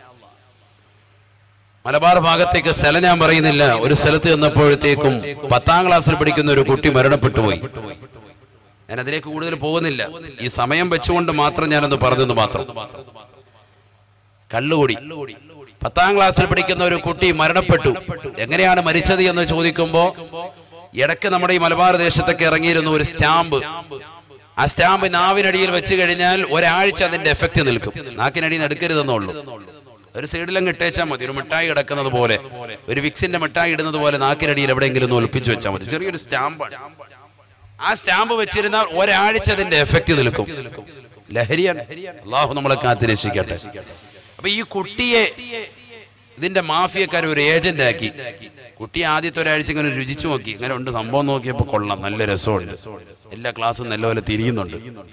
മലബാർ ഭാഗത്തേക്ക് സ്ഥലം ഞാൻ പറയുന്നില്ല ഒരു സ്ഥലത്ത് ചെന്നപ്പോഴത്തേക്കും പത്താം ക്ലാസ്സിൽ പഠിക്കുന്ന ഒരു കുട്ടി മരണപ്പെട്ടു പോയി ഞാൻ അതിലേക്ക് കൂടുതൽ പോകുന്നില്ല ഈ സമയം വെച്ചുകൊണ്ട് മാത്രം ഞാനൊന്ന് പറഞ്ഞെന്ന് മാത്രം കള്ളുകൂടി പത്താം ക്ലാസ്സിൽ പഠിക്കുന്ന ഒരു കുട്ടി മരണപ്പെട്ടു എങ്ങനെയാണ് മരിച്ചത് എന്ന് ചോദിക്കുമ്പോ ഇടയ്ക്ക് നമ്മുടെ ഈ മലബാർ ദേശത്തൊക്കെ ഇറങ്ങിയിരുന്ന ഒരു സ്റ്റാമ്പ് ആ സ്റ്റാമ്പ് നാവിനടിയിൽ വെച്ച് കഴിഞ്ഞാൽ ഒരാഴ്ച അതിന്റെ എഫക്റ്റ് നിൽക്കും നാക്കിനടിയിൽ നിന്ന് എടുക്കരുതെന്നുള്ളൂ ഒരു സൈഡിലങ്ങ് ഇട്ടേച്ചാൽ മതി ഒരു മിഠായി കിടക്കുന്നത് പോലെ ഒരു വിക്സിന്റെ മിഠായി ഇടുന്നത് പോലെ നാക്കിനടിയിൽ എവിടെയെങ്കിലും ഒന്ന് ഒളിപ്പിച്ച് വെച്ചാൽ മതി ചെറിയൊരു സ്റ്റാമ്പാണ് ആ സ്റ്റാമ്പ് വെച്ചിരുന്നാൽ ഒരാഴ്ച അതിന്റെ എഫക്റ്റ് നിൽക്കും ലഹരിയാണ് അള്ളാഹു നമ്മളെ കാത്തിരക്ഷിക്കട്ടെ അപ്പൊ ഈ കുട്ടിയെ ഇതിന്റെ മാഫിയക്കാർ ഒരു ഏജന്റ് ആക്കി കുട്ടി ആദ്യത്തെ ഒരാഴ്ച ഇങ്ങനെ രുചിച്ചു നോക്കി ഇങ്ങനെ ഉണ്ട് സംഭവം നോക്കിയപ്പോ കൊള്ളാം നല്ല രസമുണ്ട് എല്ലാ ക്ലാസ്സും നല്ലപോലെ തിരിയുന്നുണ്ട്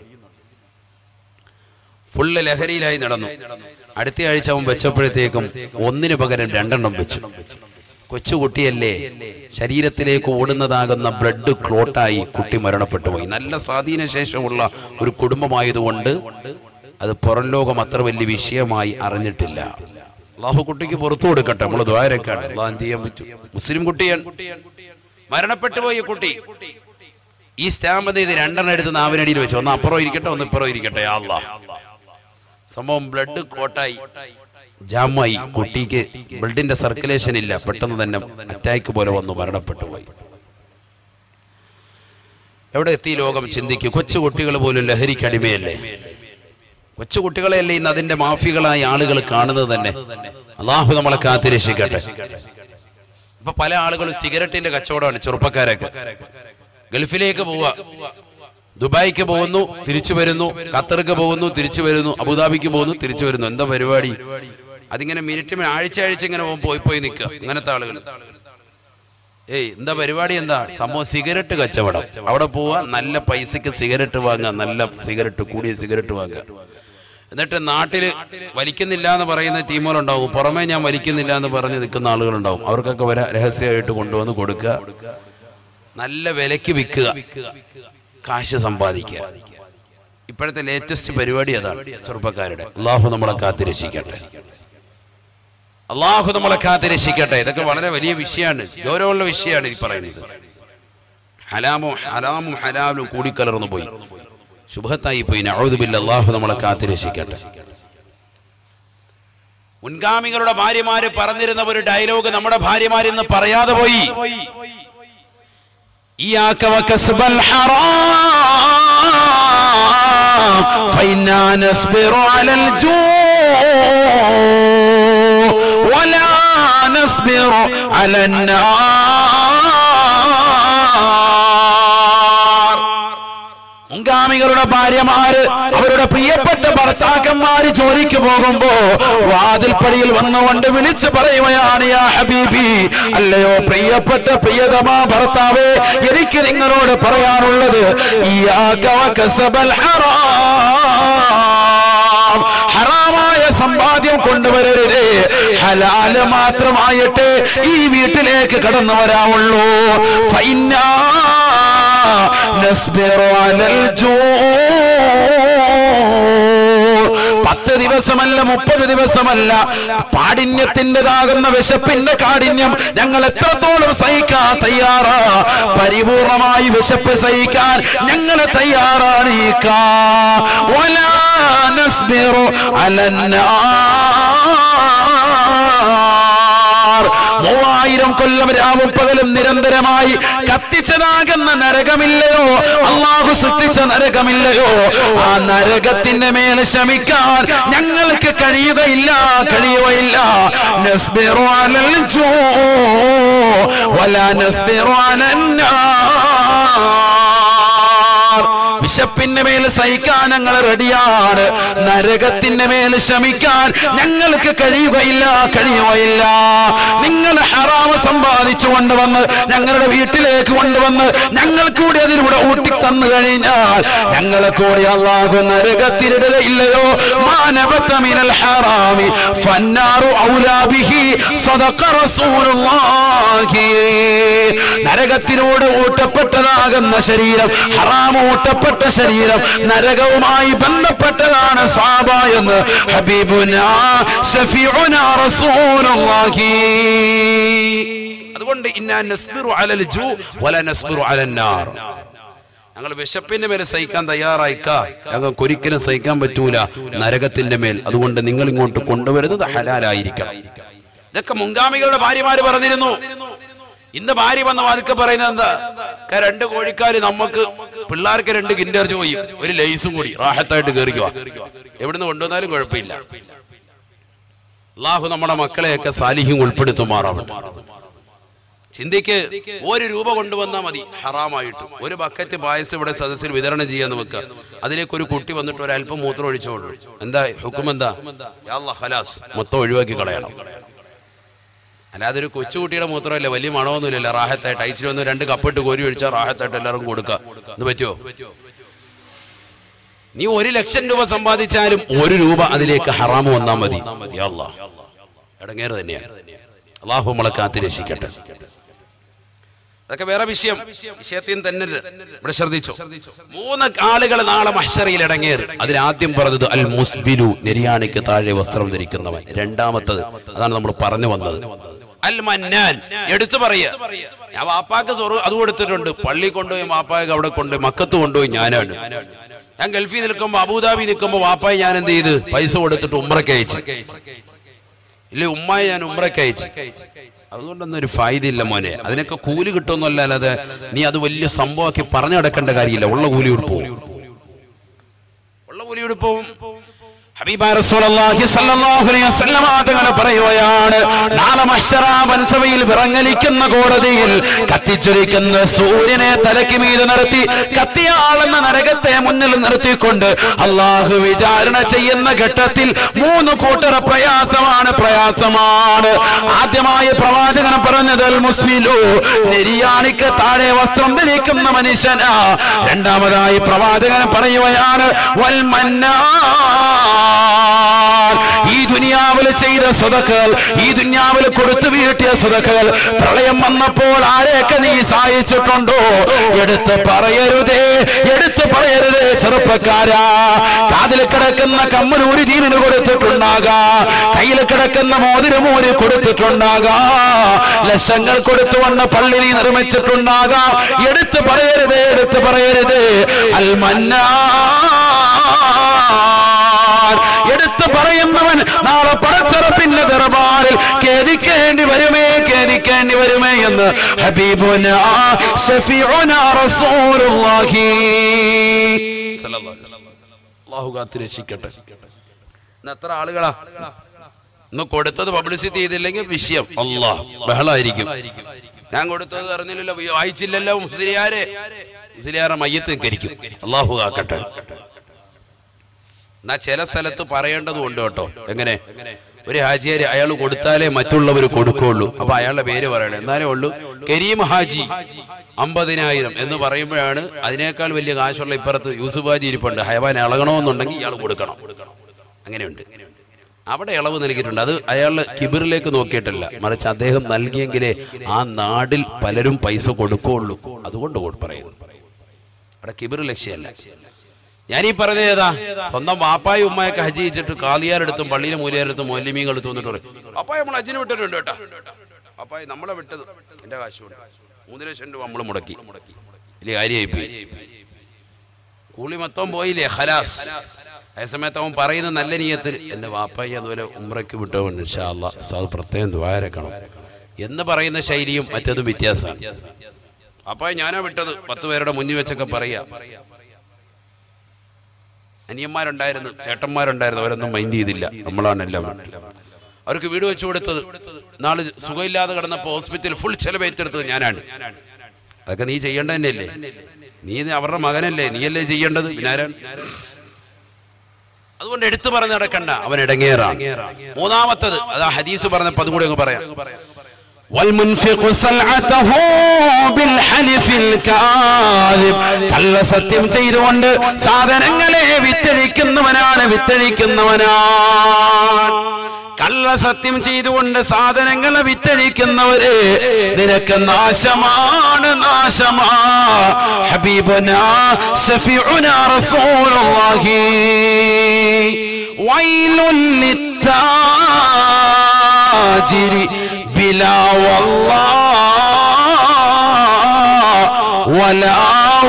ഫുള്ള് ലഹരിയിലായി നടന്നു അടുത്ത ആഴ്ച അവൻ വെച്ചപ്പോഴത്തേക്കും ഒന്നിനു പകരം രണ്ടെണ്ണം വെച്ചു കൊച്ചുകുട്ടിയല്ലേ ശരീരത്തിലേക്ക് ഓടുന്നതാകുന്ന ബ്ലഡ് ക്ലോട്ടായി കുട്ടി മരണപ്പെട്ടു പോയി നല്ല സ്വാധീന ശേഷമുള്ള ഒരു കുടുംബമായതുകൊണ്ട് അത് പുറം ലോകം അത്ര വലിയ വിഷയമായി അറിഞ്ഞിട്ടില്ല അള്ളാഹു കുട്ടിക്ക് പുറത്തു കൊടുക്കട്ടെ നമ്മൾ ദ്വാരക്കാണ് അള്ളാഹ് എന്ത് ചെയ്യാൻ പറ്റും മുസ്ലിം കുട്ടിയാണ് മരണപ്പെട്ടു പോയി ഈ കുട്ടി ഈ സ്റ്റാമ്പ് ഇത് രണ്ടെണ്ണം എടുത്ത് നാവിനടിയിൽ വെച്ചു ഒന്ന് അപ്പുറം ഇരിക്കട്ടെ ഒന്ന് ഇപ്പുറം ഇരിക്കട്ടെ യാ അല്ലാ സംഭവം ബ്ലഡ് കോട്ടായി ജാമായി കുട്ടിക്ക് ബ്ലഡിന്റെ സർക്കുലേഷൻ ഇല്ല പെട്ടെന്ന് തന്നെ അറ്റാക്ക് പോലെ വന്നു മരണപ്പെട്ടു പോയി എവിടെ എത്തി ലോകം ചിന്തിക്കും കൊച്ചു കുട്ടികൾ പോലും ലഹരിക്ക് അടിമയല്ലേ കൊച്ചു കുട്ടികളെയല്ലേ ഇന്ന് അതിന്റെ മാഫികളായ ആളുകൾ കാണുന്നത് തന്നെ അള്ളാഹു നമ്മളെ കാത്തിരക്ഷിക്കട്ടെ ഇപ്പൊ പല ആളുകളും സിഗരറ്റിന്റെ കച്ചവടമാണ് ചെറുപ്പക്കാരൊക്കെ ഗൾഫിലേക്ക് പോവുക ദുബായിക്ക് പോകുന്നു തിരിച്ചു വരുന്നു ഖത്തർക്ക് പോകുന്നു തിരിച്ചു വരുന്നു അബുദാബിക്ക് പോകുന്നു തിരിച്ചു വരുന്നു എന്താ പരിപാടി അതിങ്ങനെ മിനിറ്റ് ആഴ്ച ആഴ്ച ഇങ്ങനെ പോകും പോയി പോയി നിൽക്കുക അങ്ങനത്തെ ആളുകൾ ഏയ് എന്താ പരിപാടി എന്താ സംഭവം സിഗരറ്റ് കച്ചവടം അവിടെ പോവാ നല്ല പൈസക്ക് സിഗരറ്റ് വാങ്ങുക നല്ല സിഗരറ്റ് കൂടിയ സിഗരറ്റ് വാങ്ങുക എന്നിട്ട് നാട്ടില് വലിക്കുന്നില്ല എന്ന് പറയുന്ന ടീമുകളുണ്ടാവും പുറമേ ഞാൻ വലിക്കുന്നില്ല എന്ന് പറഞ്ഞ് നിൽക്കുന്ന ആളുകളുണ്ടാവും അവർക്കൊക്കെ വരെ രഹസ്യമായിട്ട് കൊണ്ടുവന്ന് കൊടുക്കുക നല്ല വിലക്ക് വിൽക്കുക കാശ് സമ്പാദിക്കുക ഇപ്പോഴത്തെ ലേറ്റസ്റ്റ് പരിപാടി അതാണ് ചെറുപ്പക്കാരുടെ അള്ളാഹു നമ്മളെ കാത്തിരക്ഷിക്കട്ടെ അള്ളാഹു നമ്മളെ കാത്തിരക്ഷിക്കട്ടെ ഇതൊക്കെ വളരെ വലിയ വിഷയമാണ് ഗൗരവമുള്ള വിഷയമാണ് ഈ പറയുന്നത് ഹലാമും ഹറാമും ഹലാലും കൂടിക്കലർന്നു പോയി ശുഭത്തായി പോയി നഴുതുബില്ല അള്ളാഹു നമ്മളെ കാത്തിരക്ഷിക്കട്ടെ മുൻഗാമികളുടെ ഭാര്യമാര് പറഞ്ഞിരുന്ന ഒരു ഡയലോഗ് നമ്മുടെ ഭാര്യമാരിന്ന് പറയാതെ പോയി إياك وكسب الحرام فإنا نصبر على الجوع ولا نصبر على النار മുൻഗാമികളുടെ ഭാര്യമാര് അവരുടെ പ്രിയപ്പെട്ട ഭർത്താക്കന്മാര് ജോലിക്ക് പോകുമ്പോ വാതിൽപ്പടിയിൽ വന്നുകൊണ്ട് വിളിച്ചു പറയുകയാണ് യാ ഹബീബി അല്ലയോ പ്രിയപ്പെട്ട പ്രിയതമാ ഭർത്താവേ എനിക്ക് നിങ്ങളോട് പറയാനുള്ളത് ഇയ്യാക വകസബൽ ഹറാം ഹറാമായ സമ്പാദ്യം കൊണ്ടുവരരുതേ ഹലാല് മാത്രമായിട്ട് ഈ വീട്ടിലേക്ക് കടന്നു വരാവുള്ളൂ ഫൈനാ നസ്ബിറു അലൽ ജൂ പത്ത് ദിവസമല്ല മുപ്പത് ദിവസമല്ല പാടിന്യത്തിൻ്റെതാകുന്ന വിശപ്പിന്റെ കാഠിന്യം ഞങ്ങൾ എത്രത്തോളം സഹിക്കാൻ തയ്യാറാ പരിപൂർണമായി വിശപ്പ് സഹിക്കാൻ ഞങ്ങൾ തയ്യാറാണ് ഈ കാ ولا نصبر على النار മൂവായിരം കൊല്ലം രാവും പകലും നിരന്തരമായി കത്തിച്ചതാകുന്ന നരകമില്ലയോ അള്ളാഹു സൃഷ്ടിച്ച നരകമില്ലയോ ആ നരകത്തിന്റെ മേൽ ശമിക്കാൻ ഞങ്ങൾക്ക് കഴിയുകയില്ല കഴിയുകയില്ല നസ്ബിറു അലൽ ജൂ വലാ നസ്ബിറു അലൻ നാർ വിശപ്പിന്റെ മേൽ സഹിക്കാൻ ഞങ്ങൾ റെഡിയാണ് നരകത്തിന്റെ മേൽ ശമിക്കാൻ ഞങ്ങൾക്ക് കഴിയുകയില്ല കഴിയുകയില്ല നിങ്ങൾ ഹറാമ് സമ്പാദിച്ചു കൊണ്ടുവന്ന് ഞങ്ങളുടെ വീട്ടിലേക്ക് കൊണ്ടുവന്ന് ഞങ്ങൾ കൂടി അതിലൂടെ ഊട്ടി തന്നു കഴിഞ്ഞാൽ ഞങ്ങളെ കൂടി അള്ളാഹു നരകത്തിനിടുകയില്ലയോ മാനവത്തമിനൽ ഹറാമി ഫന്നാറു ഔലാബിഹി സദഖ റസൂലുള്ളാഹി നരകത്തിനോട് ഊട്ടപ്പെട്ടതാകുന്ന ശരീരം ഹറാം ഊട്ടപ്പെട്ട ശരീരം നരകവുമായി ബന്ധപ്പെട്ടതാണ് സാബ എന്ന് ഹബീബുന ഷഫീഉന റസൂലുള്ളാഹി അതുകൊണ്ട് ഇന്നാ നസ്ബിറു അലൽ ജൂ വല നസ്ബിറു അലൻ നാർ ഞങ്ങൾ വിശപ്പിന്റെ മേൽ സഹിക്കാൻ തയ്യാറായിക്ക ഞങ്ങൾക്ക് ഒരിക്കലും സഹിക്കാൻ പറ്റൂല നരകത്തിന്റെ മേൽ അതുകൊണ്ട് നിങ്ങൾ ഇങ്ങോട്ട് കൊണ്ടുവരുന്നത് ഹലാലായിരിക്കണം ഇതൊക്കെ മുൻഗാമികളുടെ ഭാര്യമാര് പറഞ്ഞിരുന്നു ഇന്ന് ഭാര്യ വന്ന വാതിക്കെ പറയുന്നത് എന്താ ക രണ്ട് കോഴിക്കാല് നമുക്ക് പിള്ളേർക്ക് രണ്ട് കിൻഡർ ചോയും ഒരു ലൈസും കൂടി റാഹത്തായിട്ട് കയറിക്കുക എവിടുന്ന് കൊണ്ടുവന്നാലും കുഴപ്പമില്ല അള്ളാഹു നമ്മുടെ മക്കളെയൊക്കെ സാലിഹ്യം ഉൾപ്പെടുത്തുമാറാവട്ടെ ചിന്തിക്ക് ഒരു രൂപ കൊണ്ടുവന്നാൽ മതി ഹറാമായിട്ട് ഒരു ബക്കറ്റ് പായസം ഇവിടെ സദസ്സിൽ വിതരണം ചെയ്യാന്ന് വെക്കുക അതിലേക്ക് ഒരു കുട്ടി വന്നിട്ട് ഒരു അല്പം മൂത്രം ഒഴിച്ചോളൂ എന്താ ഹുക്കും എന്താ യാ അല്ലാ, ഖലാസ് മൊത്തം ഒഴിവാക്കി കളയണം അല്ലാതെ ഒരു കൊച്ചുകുട്ടിയുടെ മൂത്രമല്ല വലിയ മണമൊന്നുമില്ലല്ലോ റാഹത്തായിട്ട് അയച്ചിട്ട് വന്ന് രണ്ട് കപ്പിട്ട് കോരി ഒഴിച്ചാൽ റാഹത്തായിട്ട് എല്ലാവർക്കും കൊടുക്കുക ഇത് പറ്റുമോ നീ ഒരു ലക്ഷം രൂപ സമ്പാദിച്ചാലും ഒരു രൂപ അതിലേക്ക് ഹറാമ് വന്നാൽ മതി യാ അല്ലാ. ഇടങ്ങേറ് തന്നെയാണ് അള്ളാഹു നമ്മളെ കാത്തി രക്ഷിക്കട്ടെ അതൊക്കെ വേറെ വിഷയം വിഷയത്തിൽ തന്നെ ഇവിടെ ശ്രദ്ധിച്ചു മൂന്ന് ആളുകൾ നാളെ മഹ്ഷറയിൽ ഇടങ്ങേറ് അതിലാദ്യം പറഞ്ഞത് അൽ മുസ്ബിലു നെരിയാണിക്ക് താഴെ വസ്ത്രം ധരിക്കുന്നവൻ രണ്ടാമത്തത് അതാണ് നമ്മൾ പറഞ്ഞു വന്നത് അൽ മന്നാൻ എടുത്തു പറയുക ഞാൻ വാപ്പാക്ക് സൊറു അത് കൊടുത്തിട്ടുണ്ട് പള്ളി കൊണ്ടുപോയി വാപ്പാക്ക് അവിടെ കൊണ്ടുപോയി മക്കത്ത് കൊണ്ടുപോയി ഞാനാണ് ഞാൻ ഗൾഫിൽ നിൽക്കുമ്പോ അബുദാബി നിൽക്കുമ്പോ വാപ്പായി ഞാൻ എന്ത് ചെയ്ത് പൈസ കൊടുത്തിട്ട് ഉമ്രക്ക് അയച്ചു ഇല്ല ഉമ്മായി ഞാൻ ഉമ്രക്ക് അയച്ചു അതുകൊണ്ടൊന്നും ഒരു ഫായതയില്ല മോനെ അതിനൊക്കെ കൂലി കിട്ടുമെന്നല്ല അല്ലാതെ നീ അത് വലിയ സംഭവമാക്കി പറഞ്ഞു നടക്കേണ്ട കാര്യമില്ല ഉള്ള കൂലി ഉടുപ്പവും ഉള്ള കൂലി ഉടുപ്പവും ഹബീബായ റസൂലുള്ളാഹി സ്വല്ലല്ലാഹു അലൈഹി വസല്ലം തങ്ങൾ പറയുകയാണ് നാളെ മഹ്ശറ വൻസഭയിൽ വിറങ്ങലിക്കുന്ന കോടതിയിൽ കത്തിച്ചൊരിക്കുന്ന സൂര്യനെ തലയ്ക്ക് മീതെ നിർത്തി കത്തിയാളെന്ന നരകത്തെ മുന്നിൽ നിർത്തിക്കൊണ്ട് അള്ളാഹു വിചാരണ ചെയ്യുന്ന ഘട്ടത്തിൽ മൂന്ന് കൂട്ടർ പ്രയാസമാണ് പ്രയാസമാണ് ആദ്യമായി പ്രവാചകൻ പറഞ്ഞത് അൽ മുസ്ലിലു നെരിയാണിക്ക് താഴെ വസ്ത്രം ധരിക്കുന്ന മനുഷ്യനാ രണ്ടാമതായി പ്രവാചകൻ പറയുകയാണ് വൽ മന്നാൻ ഈ ദുനിയാവിൽ ചെയ്ത സ്വതക്കൾ ഈ ദുനിയാവിൽ കൊടുത്തു വീട്ടിയ സ്വതക്കൾ പ്രളയം വന്നപ്പോൾ ആരെയൊക്കെ നീ സഹായിച്ചിട്ടുണ്ടോ എടുത്ത് പറയരുതേ എടുത്ത് പറയരുതേ ചെറുപ്പക്കാരാ കാതിൽ കിടക്കുന്ന കമ്മനൂരി ദീനിന് കൊടുത്തിട്ടുണ്ടാകാ കയ്യിൽ കിടക്കുന്ന മോതിരമൂരി കൊടുത്തിട്ടുണ്ടാകാ ലക്ഷങ്ങൾ കൊടുത്തുകൊണ്ട് പള്ളി നീ നിർമ്മിച്ചിട്ടുണ്ടാകാം എടുത്ത് പറയരുതേ എടുത്ത് പറയരുതേ അൽ മന്നാ എടുത്തു പറയുന്നവൻ നാളെ പടച്ചറപ്പിന്റെ ദർബാറിൽ ഖേദിക്കേണ്ടി വരുമേ ഖേദിക്കേണ്ടി വരുമേ എന്ന് ഹബീബുന ഷഫീഉന റസൂലുള്ളാഹി അള്ളാഹു കാത്ത് രക്ഷിക്കട്ടെ ഇന്ന് എത്ര ആളുകളാ ഇന്ന് കൊടുത്തത് പബ്ലിസിറ്റി ചെയ്തില്ലെങ്കിൽ വിഷയം അല്ലാ ബഹളായിരിക്കും ഞാൻ കൊടുത്തത് അറിഞ്ഞില്ലല്ലോ വായിച്ചില്ലല്ലോ മുസ്ലിയാരെ മുസ്ലിയാറെ മയ്യത്ത് കരിക്കും അള്ളാഹു കാക്കട്ടെ എന്നാ ചില സ്ഥലത്ത് പറയേണ്ടതും ഉണ്ട് കേട്ടോ എങ്ങനെ ഒരു ഹാജിയാര് അയാൾ കൊടുത്താലേ മറ്റുള്ളവർ കൊടുക്കുള്ളൂ അപ്പൊ അയാളുടെ പേര് പറയണം എന്നാലേ ഉള്ളൂ കരീം ഹാജി അമ്പതിനായിരം എന്ന് പറയുമ്പോഴാണ് അതിനേക്കാൾ വലിയ കാശുള്ള ഇപ്പുറത്ത് യൂസുഫ് ഹാജി ഇരിപ്പുണ്ട് ഹയവാൻ ഇളകണമെന്നുണ്ടെങ്കിൽ ഇയാൾ കൊടുക്കണം അങ്ങനെയുണ്ട് അവിടെ ഇളവ് നൽകിയിട്ടുണ്ട് അത് അയാളുടെ കിബിറിലേക്ക് നോക്കിയിട്ടല്ല മറിച്ച് അദ്ദേഹം നൽകിയെങ്കിലേ ആ നാടിൽ പലരും പൈസ കൊടുക്കുകയുള്ളൂ അതുകൊണ്ട് കൊടു- പറയുന്നു അവിടെ കിബിർ ലക്ഷ്യമല്ല ഞാനീ പറഞ്ഞത് ഏതാ സ്വന്തം വാപ്പായും ഉമ്മയൊക്കെ ഹജ്ജ് ചെയ്യിച്ചിട്ട് കാലിയാരെടുത്തും പള്ളിയിലെ മൂലിയാരെടുത്തും മൊല്ലിമീങ്ങൾ എടുത്തു വന്നിട്ട് പറയും അപ്പായ നമ്മൾ ഹജ്ജിന് വിട്ടിട്ടുണ്ട് കേട്ടാ അപ്പായ നമ്മളെ വിട്ടത് എന്റെ കാശ് കൊണ്ട് മൂന്ന് ലക്ഷം രൂപ നമ്മൾ മുടക്കി വലിയ കാര്യമായി പോയി കൂലി മൊത്തം പോയില്ലേ ഹലാസ് അതേസമയത്ത് അവൻ പറയുന്ന നല്ല നീയത്തിൽ എന്റെ വാപ്പായി അതുപോലെ ഉമ്രയ്ക്ക് വിട്ടവൻ ഇൻഷാല്ല അത് പ്രത്യേകം ദ്വാരക്കണം എന്ന് പറയുന്ന ശൈലിയും മറ്റതും വ്യത്യാസമാണ് അപ്പായ ഞാനാ വിട്ടത് പത്ത് പേരുടെ മുന്നിൽ വെച്ചൊക്കെ പറയാ അനിയന്മാരുണ്ടായിരുന്നു ചേട്ടന്മാരുണ്ടായിരുന്നു അവരൊന്നും മൈൻഡ് ചെയ്തില്ല നമ്മളാണ് എല്ലാം വീട്ടിൽ. അവർക്ക് വീട് വെച്ചു കൊടുത്തത് നാളെ സുഖമില്ലാതെ കിടന്നപ്പോൾ ഹോസ്പിറ്റലിൽ ഫുൾ ചെലവ് ഏറ്റെടുത്തത് ഞാനാണ് അതൊക്കെ നീ ചെയ്യേണ്ട തന്നെയല്ലേ നീ അവരുടെ മകനല്ലേ നീയല്ലേ ചെയ്യേണ്ടത് പിന്നാരാണ് അതുകൊണ്ട് എടുത്തു പറഞ്ഞ് നടക്കണ്ട അവൻ ഇടങ്ങേറാണ് മൂന്നാമത്തത് അതാ ഹദീസ് പറഞ്ഞപ്പോ അതും കൂടി അങ്ങ് പറയാം والمنفق سلعته بالحلف الكاذب കള്ള സത്യം ചെയ്തുകൊണ്ട് സാധനങ്ങളെ വിറ്റഴിക്കുന്നവനാണ് വിറ്റഴിക്കുന്നവനാണ് കള്ള സത്യം ചെയ്തുകൊണ്ട് സാധനങ്ങളെ വിറ്റഴിക്കുന്നവര് നിനക്ക് നാശമാണ് നാശമാ ഹബീബുന ഷഫീഉന റസൂലുള്ളാഹി വൈലുൽ ലിത്താജിരി بلا والله ولا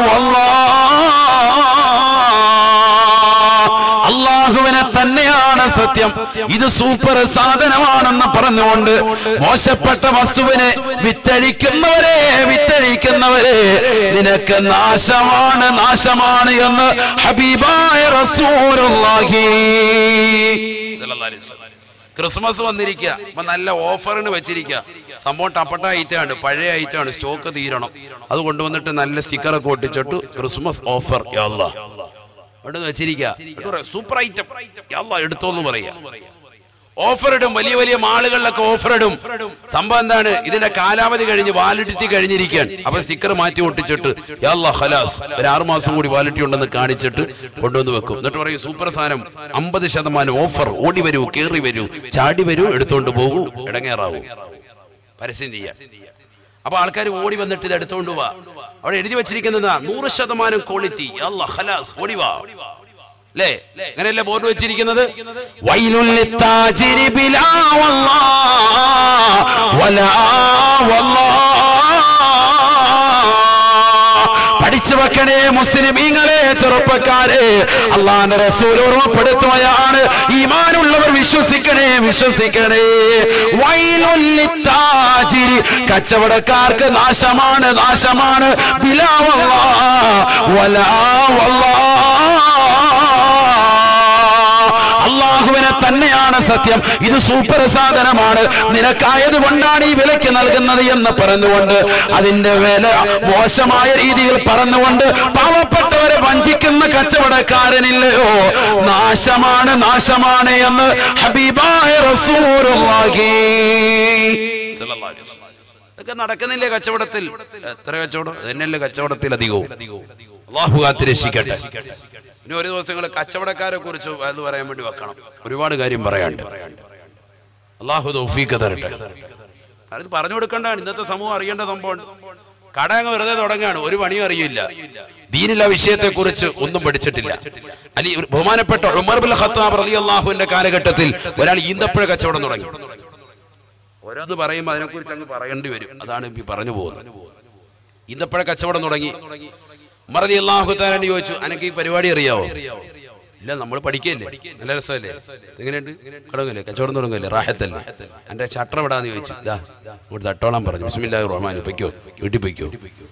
والله അള്ളാഹുവിനെ തന്നെയാണ് സത്യം ഇത് സൂപ്പർ സാധനമാണെന്ന് പറഞ്ഞുകൊണ്ട് മോശപ്പെട്ട വസ്തുവിനെ വിറ്റഴിക്കുന്നവരെ വിറ്റഴിക്കുന്നവരെ നിനക്ക് നാശമാണ് നാശമാണ് എന്ന് ഹബീബായ റസൂലുള്ളാഹി സല്ലല്ലാഹു അലൈഹി വസല്ലം. ക്രിസ്മസ് വന്നിരിക്കുക അപ്പൊ നല്ല ഓഫറിന് വെച്ചിരിക്കുക സംഭവം ടപ്പട്ട ഐറ്റമാണ് പഴയ ഐറ്റമാണ് സ്റ്റോക്ക് തീരണം അത് കൊണ്ടുവന്നിട്ട് നല്ല സ്റ്റിക്കറൊക്കെ ഒട്ടിച്ചിട്ട് ക്രിസ്മസ് ഓഫർ യല്ലാ അവിടെ വെച്ചിരിക്കുക സൂപ്പർ ഐറ്റം യല്ലാ എടുത്തോന്ന് പറയാ ഓഫർ ഇടും വലിയ വലിയ മാളുകളിലൊക്കെ ഓഫർ ഇടും സംഭവം എന്താണ് ഇതിന്റെ കാലാവധി കഴിഞ്ഞ് വാലിഡിറ്റി കഴിഞ്ഞിരിക്കാൻ അപ്പൊ സ്റ്റിക്കർ മാറ്റി ഒട്ടിച്ചിട്ട് യല്ലാ ഖലാസ് ഒരു ആറു മാസം കൂടി വാലിഡിറ്റി ഉണ്ടെന്ന് കാണിച്ചിട്ട് കൊണ്ടുവന്ന് വെക്കും എന്നിട്ട് പറയും സൂപ്പർ സാധനം അമ്പത് ശതമാനം ഓഫർ ഓടി വരൂ കേറി വരൂ ചാടി വരൂ എടുത്തോണ്ട് പോകൂ ഇടങ്ങേറാവൂ പരസ്യം ചെയ്യാൻ അപ്പൊ ആൾക്കാർ ഓടി വന്നിട്ട് ഇത് എടുത്തോണ്ട് പോവാ അവിടെ എഴുതി വെച്ചിരിക്കുന്നതാ നൂറ് ശതമാനം ക്വാളിറ്റി അല്ലാ ഖലാസ് ഓടി വാ അല്ലേ അങ്ങനെയല്ലേ ബോർഡ് വെച്ചിരിക്കുന്നത് ويل للتاجر بلا والله ولا والله പഠിച്ചു വെക്കണേ മുസ്ലിമീങ്ങളെ ചെറുപ്പക്കാരെ അള്ളാന്റെ റസൂൽ ഓർമ്മപ്പെടുത്തുകയാണ് ഈമാനുള്ളവർ വിശ്വസിക്കണേ വിശ്വസിക്കണേ വൈലുൽ ലിത്താജിരി കച്ചവടക്കാർക്ക് നാശമാണ് നാശമാണ് ബിലാ വല്ലാഹ് വലാ വല്ലാഹ് അള്ളാഹുവിനെ തന്നെയാണ് സത്യം ഇത് സൂപ്പർ സാധനമാണ് നിനക്കായത് കൊണ്ടാണ് ഈ വിലയ്ക്ക് നൽകുന്നത് എന്ന് പറഞ്ഞുകൊണ്ട് അതിന്റെ വില മോശമായ രീതിയിൽ പറഞ്ഞുകൊണ്ട് പാവപ്പെട്ടവരെ വഞ്ചിക്കുന്ന കച്ചവടക്കാരനില്ലയോ നാശമാണ് നാശമാണ് എന്ന് ഹബീബായ റസൂലുള്ളാഹി സല്ലല്ലാഹു അലൈഹി വസല്ലം. ഇതൊക്കെ നടക്കുന്നില്ലേ കച്ചവടത്തിൽ എത്ര കച്ചവടം തന്നെയല്ലേ കച്ചവടത്തിൽ അധികവും അള്ളാഹു കാത്ത് രക്ഷിക്കട്ടെ ഇനി ഒരു ദിവസങ്ങൾ കച്ചവടക്കാരെ കുറിച്ച് അത് പറയാൻ വേണ്ടി വെക്കണം ഒരുപാട് കാര്യം പറയാണ്ട് അള്ളാഹു തൗഫീഖ് തരട്ടെ അത് പറഞ്ഞു കൊടുക്കേണ്ടതാണ് ഇന്നത്തെ സമൂഹം അറിയേണ്ട സംഭവം കട അങ്ങ് വെറുതെ തുടങ്ങുകയാണ് ഒരു പണിയും അറിയില്ല ദീനില്ല വിഷയത്തെ കുറിച്ച് ഒന്നും പഠിച്ചിട്ടില്ല അലി ബഹുമാനപ്പെട്ട ഉമർ ബിൻ ഖത്താബ് റളിയല്ലാഹുവിന്റെ കാലഘട്ടത്തിൽ ഒരാൾ ഈന്തപ്പഴ കച്ചവടം തുടങ്ങി ഓരോന്ന് പറയുമ്പോൾ അതിനെക്കുറിച്ച് അങ്ങ് പറയേണ്ടി വരും അതാണ് ഇപ്പൊ ഈ പറഞ്ഞു പോകുന്നത് ഈന്തപ്പഴ കച്ചവടം തുടങ്ങി മറതി അള്ളാഹുത്താരൻ ചോദിച്ചു അനക്ക് ഈ പരിപാടി അറിയാവോ ഇല്ല നമ്മൾ പഠിക്കല്ലേ നല്ല രസമല്ലേ എങ്ങനെയുണ്ട് തുടങ്ങില്ലേ കച്ചവടം തുടങ്ങില്ലേ റാഹത്തല്ലേ എന്റെ ചട്ടർ വിടാന്ന് ചോദിച്ചു ഇതാ ഇങ്ങോട്ട് തട്ടോളാൻ പറഞ്ഞു ബിസ്മില്ലാ റഹ്മാൻ പൊയ്ക്കോ വീട്ടിൽ പൊയ്ക്കോ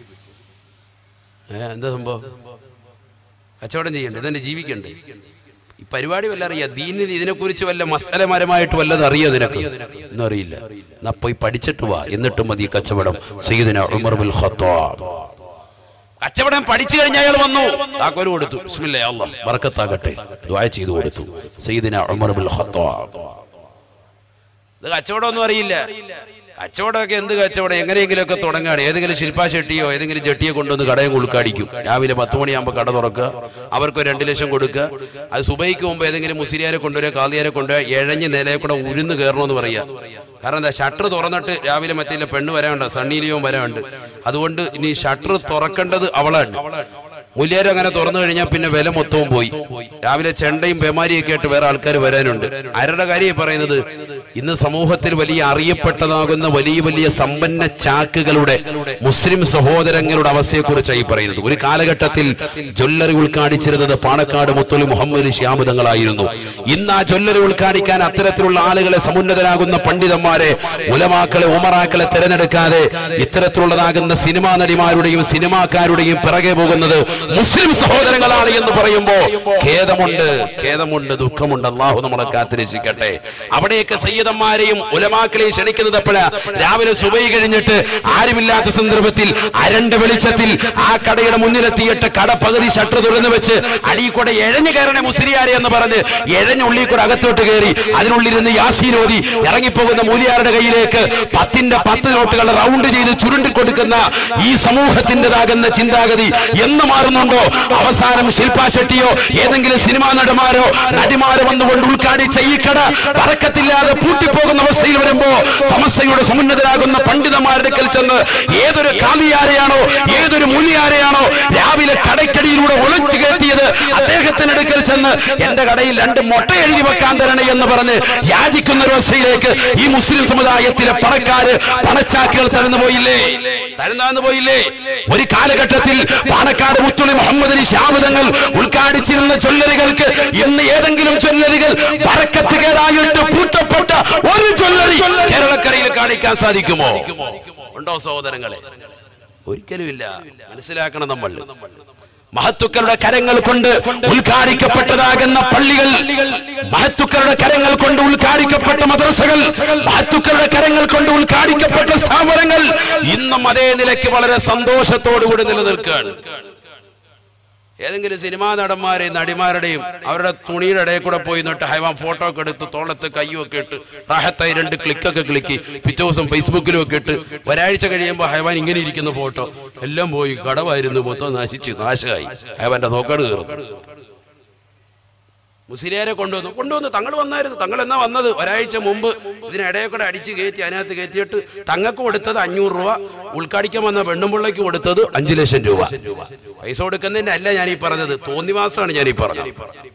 ഏ എന്താ സംഭവം കച്ചവടം ചെയ്യണ്ടേ ഇതെന്നെ ജീവിക്കണ്ടേ ഈ പരിപാടി വല്ല അറിയാ ദീനിൽ ഇതിനെക്കുറിച്ച് വല്ല മസലമരമായിട്ട് വല്ലതും അറിയോ നിനക്ക് ഒന്നും അറിയില്ല എന്നാ പോയി പഠിച്ചിട്ട് വാ എന്നിട്ടും മതി ഈ കച്ചവടം സയ്യിദിന ഉമർ ബിൻ ഖത്താബ് കച്ചവടം പഠിച്ചു കഴിഞ്ഞ അയാൾ വന്നു താക്കോല് കൊടുത്തു ബിസ്മില്ലാ അല്ലാഹ് ബർക്കത്താകട്ടെ ദുആ ചെയ്തു കൊടുത്തു സയ്യിദിന ഉമർ ബിൻ ഖത്താബ് ഇത് കച്ചവടം ഒന്നും അറിയില്ല കച്ചവടമൊക്കെ എന്ത് കച്ചവടം എങ്ങനെയെങ്കിലുമൊക്കെ തുടങ്ങുകയാണ് ഏതെങ്കിലും ശില്പാ ഷെട്ടിയോ ഏതെങ്കിലും ജെട്ടിയെ കൊണ്ടുവന്ന് കടയും ഉൾക്കാടിക്കും രാവിലെ പത്ത് മണിയാകുമ്പോൾ കട തുറക്കുക അവർക്ക് ഒരു രണ്ട് ലക്ഷം കൊടുക്കുക അത് സുബൈക്ക് മുമ്പ് ഏതെങ്കിലും മുസ്ലിയാരെ കൊണ്ടുവരിക കാലിയാരെ കൊണ്ടുവരിക എഴഞ്ഞ് നിലയെ കൂടെ ഉരുന്ന് കയറണമെന്ന് പറയുക കാരണം എന്താ ഷട്ടർ തുറന്നിട്ട് രാവിലെ മറ്റേ പെണ്ണ് വരാനുണ്ട് സണ്ണി ലിയോൻ വരാനുണ്ട് അതുകൊണ്ട് ഇനി ഷട്ടർ തുറക്കേണ്ടത് അവളാണ് മുല്ലേരം അങ്ങനെ തുറന്നു കഴിഞ്ഞാൽ പിന്നെ വില മൊത്തവും പോയി രാവിലെ ചെണ്ടയും പേമാരിയൊക്കെ ആയിട്ട് വേറെ ആൾക്കാർ വരാനുണ്ട് ആരുടെ കാര്യം പറയുന്നത് ഇന്ന് സമൂഹത്തിൽ വലിയ അറിയപ്പെട്ടതാകുന്ന വലിയ വലിയ സമ്പന്ന ചാക്കുകളുടെ മുസ്ലിം സഹോദരങ്ങളുടെ അവസ്ഥയെക്കുറിച്ചാണ് ഈ പറയുന്നത് ഒരു കാലഘട്ടത്തിൽ ജ്വല്ലറി ഉദ്ഘാടിച്ചിരുന്നത് പാണക്കാട് മുത്തൊലി മുഹമ്മദ് ശ്യാമുദങ്ങളായിരുന്നു ഇന്ന് ആ ജ്വല്ലറി ഉദ്ഘാടിക്കാൻ അത്തരത്തിലുള്ള ആളുകളെ സമുന്നതരാകുന്ന പണ്ഡിതന്മാരെ ഉലമാക്കളെ ഉമറാക്കളെ തിരഞ്ഞെടുക്കാതെ ഇത്തരത്തിലുള്ളതാകുന്ന സിനിമാ നടിമാരുടെയും സിനിമാക്കാരുടെയും പിറകെ പോകുന്നത് മുസ്ലിം സഹോദരങ്ങളാണ് എന്ന് പറയുമ്പോ ഖേദമുണ്ട് ഖേദമുണ്ട് ദുഃഖമുണ്ട് അള്ളാഹു നമ്മളെ കാത്തിരക്ഷിക്കട്ടെ അവിടെയൊക്കെ സയ്യിദന്മാരെയും ഉലമാക്കളെയും ക്ഷണിക്കുന്നത് എപ്പോഴാ രാവിലെ സുബൈ കഴിഞ്ഞിട്ട് ആരുമില്ലാത്ത സന്ദർഭത്തിൽ അരണ്ട വെളിച്ചത്തിൽ ആ കടയുടെ മുന്നിലെത്തിയിട്ട് കട പകുതി ഷട്ടർ തുറന്നു വെച്ച് അടിയിൽ കൂടെ എഴഞ്ഞു കയറണേ മുസ്ലിയാരെ എന്ന് പറഞ്ഞ് എഴഞ്ഞുള്ളിൽ കൂടെ അകത്തോട്ട് കയറി അതിനുള്ളിരുന്ന് യാസീനോദി ഇറങ്ങിപ്പോകുന്ന മൂലിയാരുടെ കയ്യിലേക്ക് പത്തിന്റെ പത്ത് നോട്ടുകൾ റൗണ്ട് ചെയ്ത് ചുരുണ്ടി കൊടുക്കുന്ന ഈ സമൂഹത്തിൻ്റെതാകുന്ന ചിന്താഗതി എന്ന് മാറുന്നുണ്ടോ അവസാനം ശില്പാ ഷെട്ടിയോ ഏതെങ്കിലും സിനിമാ നടന്മാരോ നടിമാരോ വന്നുകൊണ്ട് ഉദ്ഘാടിച്ച ഈ കട പറക്കത്തില്ലാതെ പൂട്ടിപ്പോകുന്ന അവസ്ഥയിൽ വരുമ്പോ സമസ്യയുടെ സമുന്നതരാകുന്ന പണ്ഡിതന്മാരുടെ അടുക്കൽ ചെന്ന് ഏതൊരു കാലിയാരെയാണോ ഏതൊരു മൂലിയാരെയാണോ രാവിലെ കടയ്ക്കടിയിലൂടെ ഒളിച്ചു കയറ്റിയത് അദ്ദേഹത്തിന്റെ അടുക്കൽ ചെന്ന് എന്റെ കടയിൽ രണ്ട് മുട്ട എഴുതി വെക്കാൻ തരണേ എന്ന് പറഞ്ഞ് യാചിക്കുന്ന ഒരു അവസ്ഥയിലേക്ക് ഈ മുസ്ലിം സമുദായത്തിലെ പണക്കാര് പണച്ചാക്കുകൾ തരുന്നു പോയില്ലേ തരുന്നു പോയില്ലേ ഒരു കാലഘട്ടത്തിൽ പാണക്കാട് മുത്തുളി മുഹമ്മദ് അലി ശാബദങ്ങൾ ഉദ്ഘാടിച്ചിരുന്ന ജ്വല്ലറികൾക്ക് ഇന്ന് ഏതെങ്കിലും ജ്വല്ലറികൾ പറക്കത്ത് കേടായിട്ട് പൂട്ടപ്പെട്ട ഒരു ജ്വല്ലറി കേരളക്കരയിൽ കാണിക്കാൻ സാധിക്കുമോ ഉണ്ടോ സഹോദരങ്ങളെ ഒരിക്കലുമില്ല മനസ്സിലാക്കണം നമ്മൾ മഹത്തുക്കളുടെ കരങ്ങൾ കൊണ്ട് ഉദ്ഘാടിക്കപ്പെട്ടതാകുന്ന പള്ളികൾ മഹത്തുക്കളുടെ കരങ്ങൾ കൊണ്ട് ഉദ്ഘാടിക്കപ്പെട്ട മദ്രസകൾ മഹത്തുക്കളുടെ കരങ്ങൾ കൊണ്ട് ഉദ്ഘാടിക്കപ്പെട്ട സ്ഥാപനങ്ങൾ ഇന്നും അതേ നിലയ്ക്ക് വളരെ സന്തോഷത്തോടുകൂടി നിലനിൽക്കുകയാണ് ഏതെങ്കിലും സിനിമാ നടന്മാരെയും നടിമാരുടെയും അവരുടെ തുണിയുടെ ഇടയിൽ കൂടെ പോയി നിന്നിട്ട് ഹൈവാൻ ഫോട്ടോ ഒക്കെ എടുത്ത് തോളത്ത് കയ്യൊക്കെ ഇട്ട് റാഹത്തായി രണ്ട് ക്ലിക്കൊക്കെ ക്ലിക്കി പിറ്റേ ദിവസം ഫേസ്ബുക്കിലും ഒക്കെ ഇട്ട് ഒരാഴ്ച കഴിയുമ്പോൾ ഹൈവാൻ ഇങ്ങനെ ഇരിക്കുന്ന ഫോട്ടോ എല്ലാം പോയി കടവായിരുന്നു മൊത്തം നശിച്ച് നാശമായി ഹൈവാന്റെ നോക്കാട് കയറും മുസ്ലിയാരെ കൊണ്ടുവന്നു കൊണ്ടുവന്നു തങ്ങൾ വന്നായിരുന്നു തങ്ങൾ എന്നാ വന്നത് ഒരാഴ്ച മുമ്പ് ഇതിനിടയിൽ കൂടെ അടിച്ച് കയറ്റി അതിനകത്ത് കയറ്റിയിട്ട് തങ്ങൾക്ക് കൊടുത്തത് അഞ്ഞൂറ് രൂപ ഉൾക്കാടിക്കാൻ വന്ന പെണ്ണുമ്പിള്ളയ്ക്ക് കൊടുത്തത് അഞ്ചു ലക്ഷം രൂപ പൈസ കൊടുക്കുന്നതിന്റെ അല്ല ഞാൻ ഈ പറഞ്ഞത് തോന്നിവാസമാണ് ഞാൻ ഈ പറഞ്ഞത്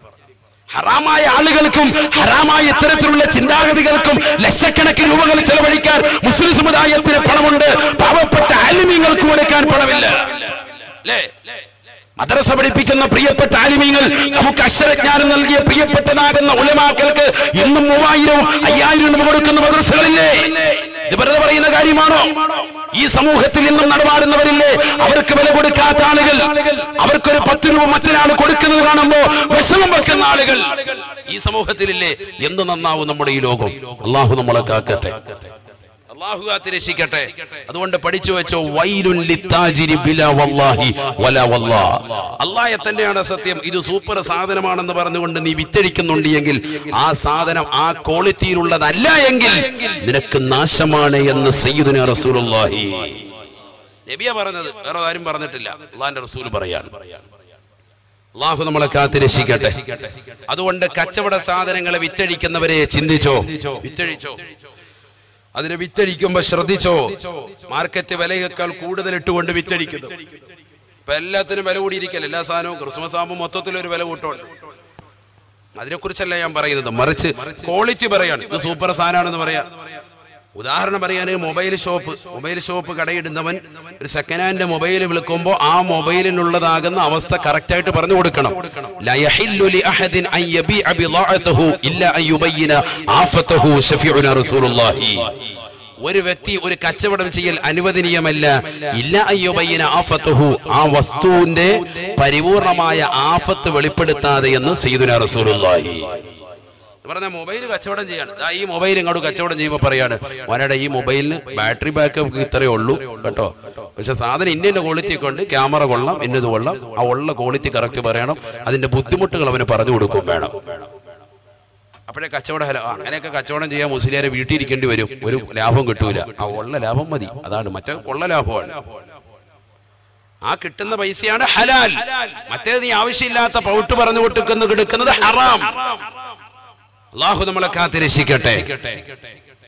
ഹറാമായ ആളുകൾക്കും ഹറാമായ ഇത്തരത്തിലുള്ള ചിന്താഗതികൾക്കും ലക്ഷക്കണക്കിന് രൂപകൾ ചെലവഴിക്കാൻ മുസ്ലിം സമുദായത്തിന് പണമുണ്ട് പാവപ്പെട്ട ആലിമ്യങ്ങൾക്ക് കൊടുക്കാൻ പണമില്ല അല്ലേ മദ്രസ പഠിപ്പിക്കുന്ന പ്രിയപ്പെട്ട ആലിമീങ്ങൾ നമുക്ക് അക്ഷരജ്ഞാനം നൽകിയ പ്രിയപ്പെട്ടതാകുന്ന ഉലമാക്കൾക്ക് ഇന്നും മൂവായിരവും അയ്യായിരം രൂപ കൊടുക്കുന്ന മദ്രസകളില്ലേ ഇത് വെറുതെ പറയുന്ന കാര്യമാണോ ഈ സമൂഹത്തിൽ ഇന്നും നടപാടുന്നവരില്ലേ അവർക്ക് വില കൊടുക്കാത്ത ആളുകൾ അവർക്കൊരു പത്ത് രൂപ മറ്റൊരാൾ കൊടുക്കുന്നത് കാണുമ്പോ വിഷമം വെക്കുന്ന ആളുകൾ ഈ സമൂഹത്തിലില്ലേ എന്ത് നന്നാവും നമ്മുടെ ഈ ലോകം അള്ളാഹു നമ്മളെ കാക്കട്ടെ അള്ളാഹു കാത്ത് രക്ഷിക്കട്ടെ അതുകൊണ്ട് പഠിച്ചു വെച്ചോ വൈലുൻ ലിത്താജിരി ബിലാ വല്ലാഹി വലാ വല്ലാ അള്ളാഹെ തന്നെയാണ് സത്യം ഇത് സൂപ്പർ സാധനമാണെന്ന് പറഞ്ഞുകൊണ്ട് നീ വിറ്റഴിക്കുന്നുണ്ട് എങ്കിൽ ആ സാധനം ആ ക്വാളിറ്റിയിലുള്ളതല്ല എങ്കിൽ നിനക്ക് നാശമാണ് എന്ന് സയ്യിദുന റസൂലുള്ളാഹി നബിയ പറഞ്ഞത് വേറെ ആരും പറഞ്ഞിട്ടില്ല അള്ളാഹിന്റെ റസൂൽ പറയാണ് അള്ളാഹു നമ്മളെ കാത്ത് രക്ഷിക്കട്ടെ അതുകൊണ്ട് കച്ചവട സാധനങ്ങളെ വിറ്റഴിക്കുന്നവരെ ചിന്തിച്ചോ വിറ്റഴിച്ചോ അതിനെ വിറ്റഴിക്കുമ്പോ ശ്രദ്ധിച്ചോ മാർക്കറ്റ് വിലയേക്കാൾ കൂടുതൽ ഇട്ടുകൊണ്ട് വിറ്റഴിക്കുന്നു ഇപ്പൊ എല്ലാത്തിനും വില കൂടിയിരിക്കല്ല എല്ലാ സാധനവും ക്രിസ്മസ് ആകുമ്പോൾ മൊത്തത്തിൽ ഒരു വില കൂട്ടുണ്ട് അതിനെക്കുറിച്ചല്ല ഞാൻ പറയുന്നത് മറിച്ച് ക്വാളിറ്റി പറയാണ് ഇത് സൂപ്പർ സാധനമാണെന്ന് പറയാ ഉദാഹരണം പറയാണെങ്കിൽ മൊബൈൽ ഷോപ്പ് മൊബൈൽ ഷോപ്പ് കടയിടുന്നവൻ ഒരു സെക്കൻഡ് ഹാൻഡ് മൊബൈൽ വിൽക്കുമ്പോൾ ആ മൊബൈലിനുള്ളതാകുന്ന അവസ്ഥ കറക്റ്റ് ആയിട്ട് പറഞ്ഞു കൊടുക്കണം لا يحل لأحد أن يبيع بضاعته إلا أن يبين آفته شفيعنا رسول الله ഒരു വ്യക്തി ഒരു കച്ചവടം ചെയ്യൽ അനുവദനീയമല്ല ഇല്ല അയ്യുബയ്യന ആഫത്തുഹു ആ വസ്തുവിന്റെ പരിപൂർണമായ ആഫത്ത് വെളിപ്പെടുത്താതെ എന്ന് സയ്യിദുന റസൂലുള്ളാഹി പറഞ്ഞ മൊബൈൽ കച്ചവടം ചെയ്യാണ് ദാ ഈ മൊബൈൽ ഇങ്ങോട്ട് കച്ചവടം ചെയ്യുമ്പോൾ പറയാണ് മോനയുടെ ഈ മൊബൈലിന് ബാറ്ററി ബാക്കപ്പ് ഇത്രയേ ഉള്ളൂ കേട്ടോ പക്ഷെ സാധനം ഇന്ന ക്വാളിറ്റി ഒക്കെ ഉണ്ട് ക്യാമറ കൊള്ളാം ഇന്നത് കൊള്ളാം ആ ഉള്ള ക്വാളിറ്റി കറക്റ്റ് പറയണം അതിന്റെ ബുദ്ധിമുട്ടുകൾ അവന് പറഞ്ഞു കൊടുക്കും വേണം അപ്പോഴേ കച്ചവടം ഹലോ അങ്ങനെയൊക്കെ കച്ചവടം ചെയ്യാൻ മുസ്ലിയാരെ വീട്ടിൽ ഇരിക്കേണ്ടി വരും ഒരു ലാഭം കിട്ടൂല ആ ഉള്ള ലാഭം മതി അതാണ് മറ്റേ ഉള്ള ലാഭമാണ് ആ കിട്ടുന്ന പൈസയാണ് ഹലാൽ മറ്റേത് നീ ആവശ്യമില്ലാത്ത പൗട്ട് പറഞ്ഞു കൊടുക്കുന്ന കിടക്കുന്നത് ഹറാം അള്ളാഹു നമ്മളെ കാത്ത് രക്ഷിക്കട്ടെ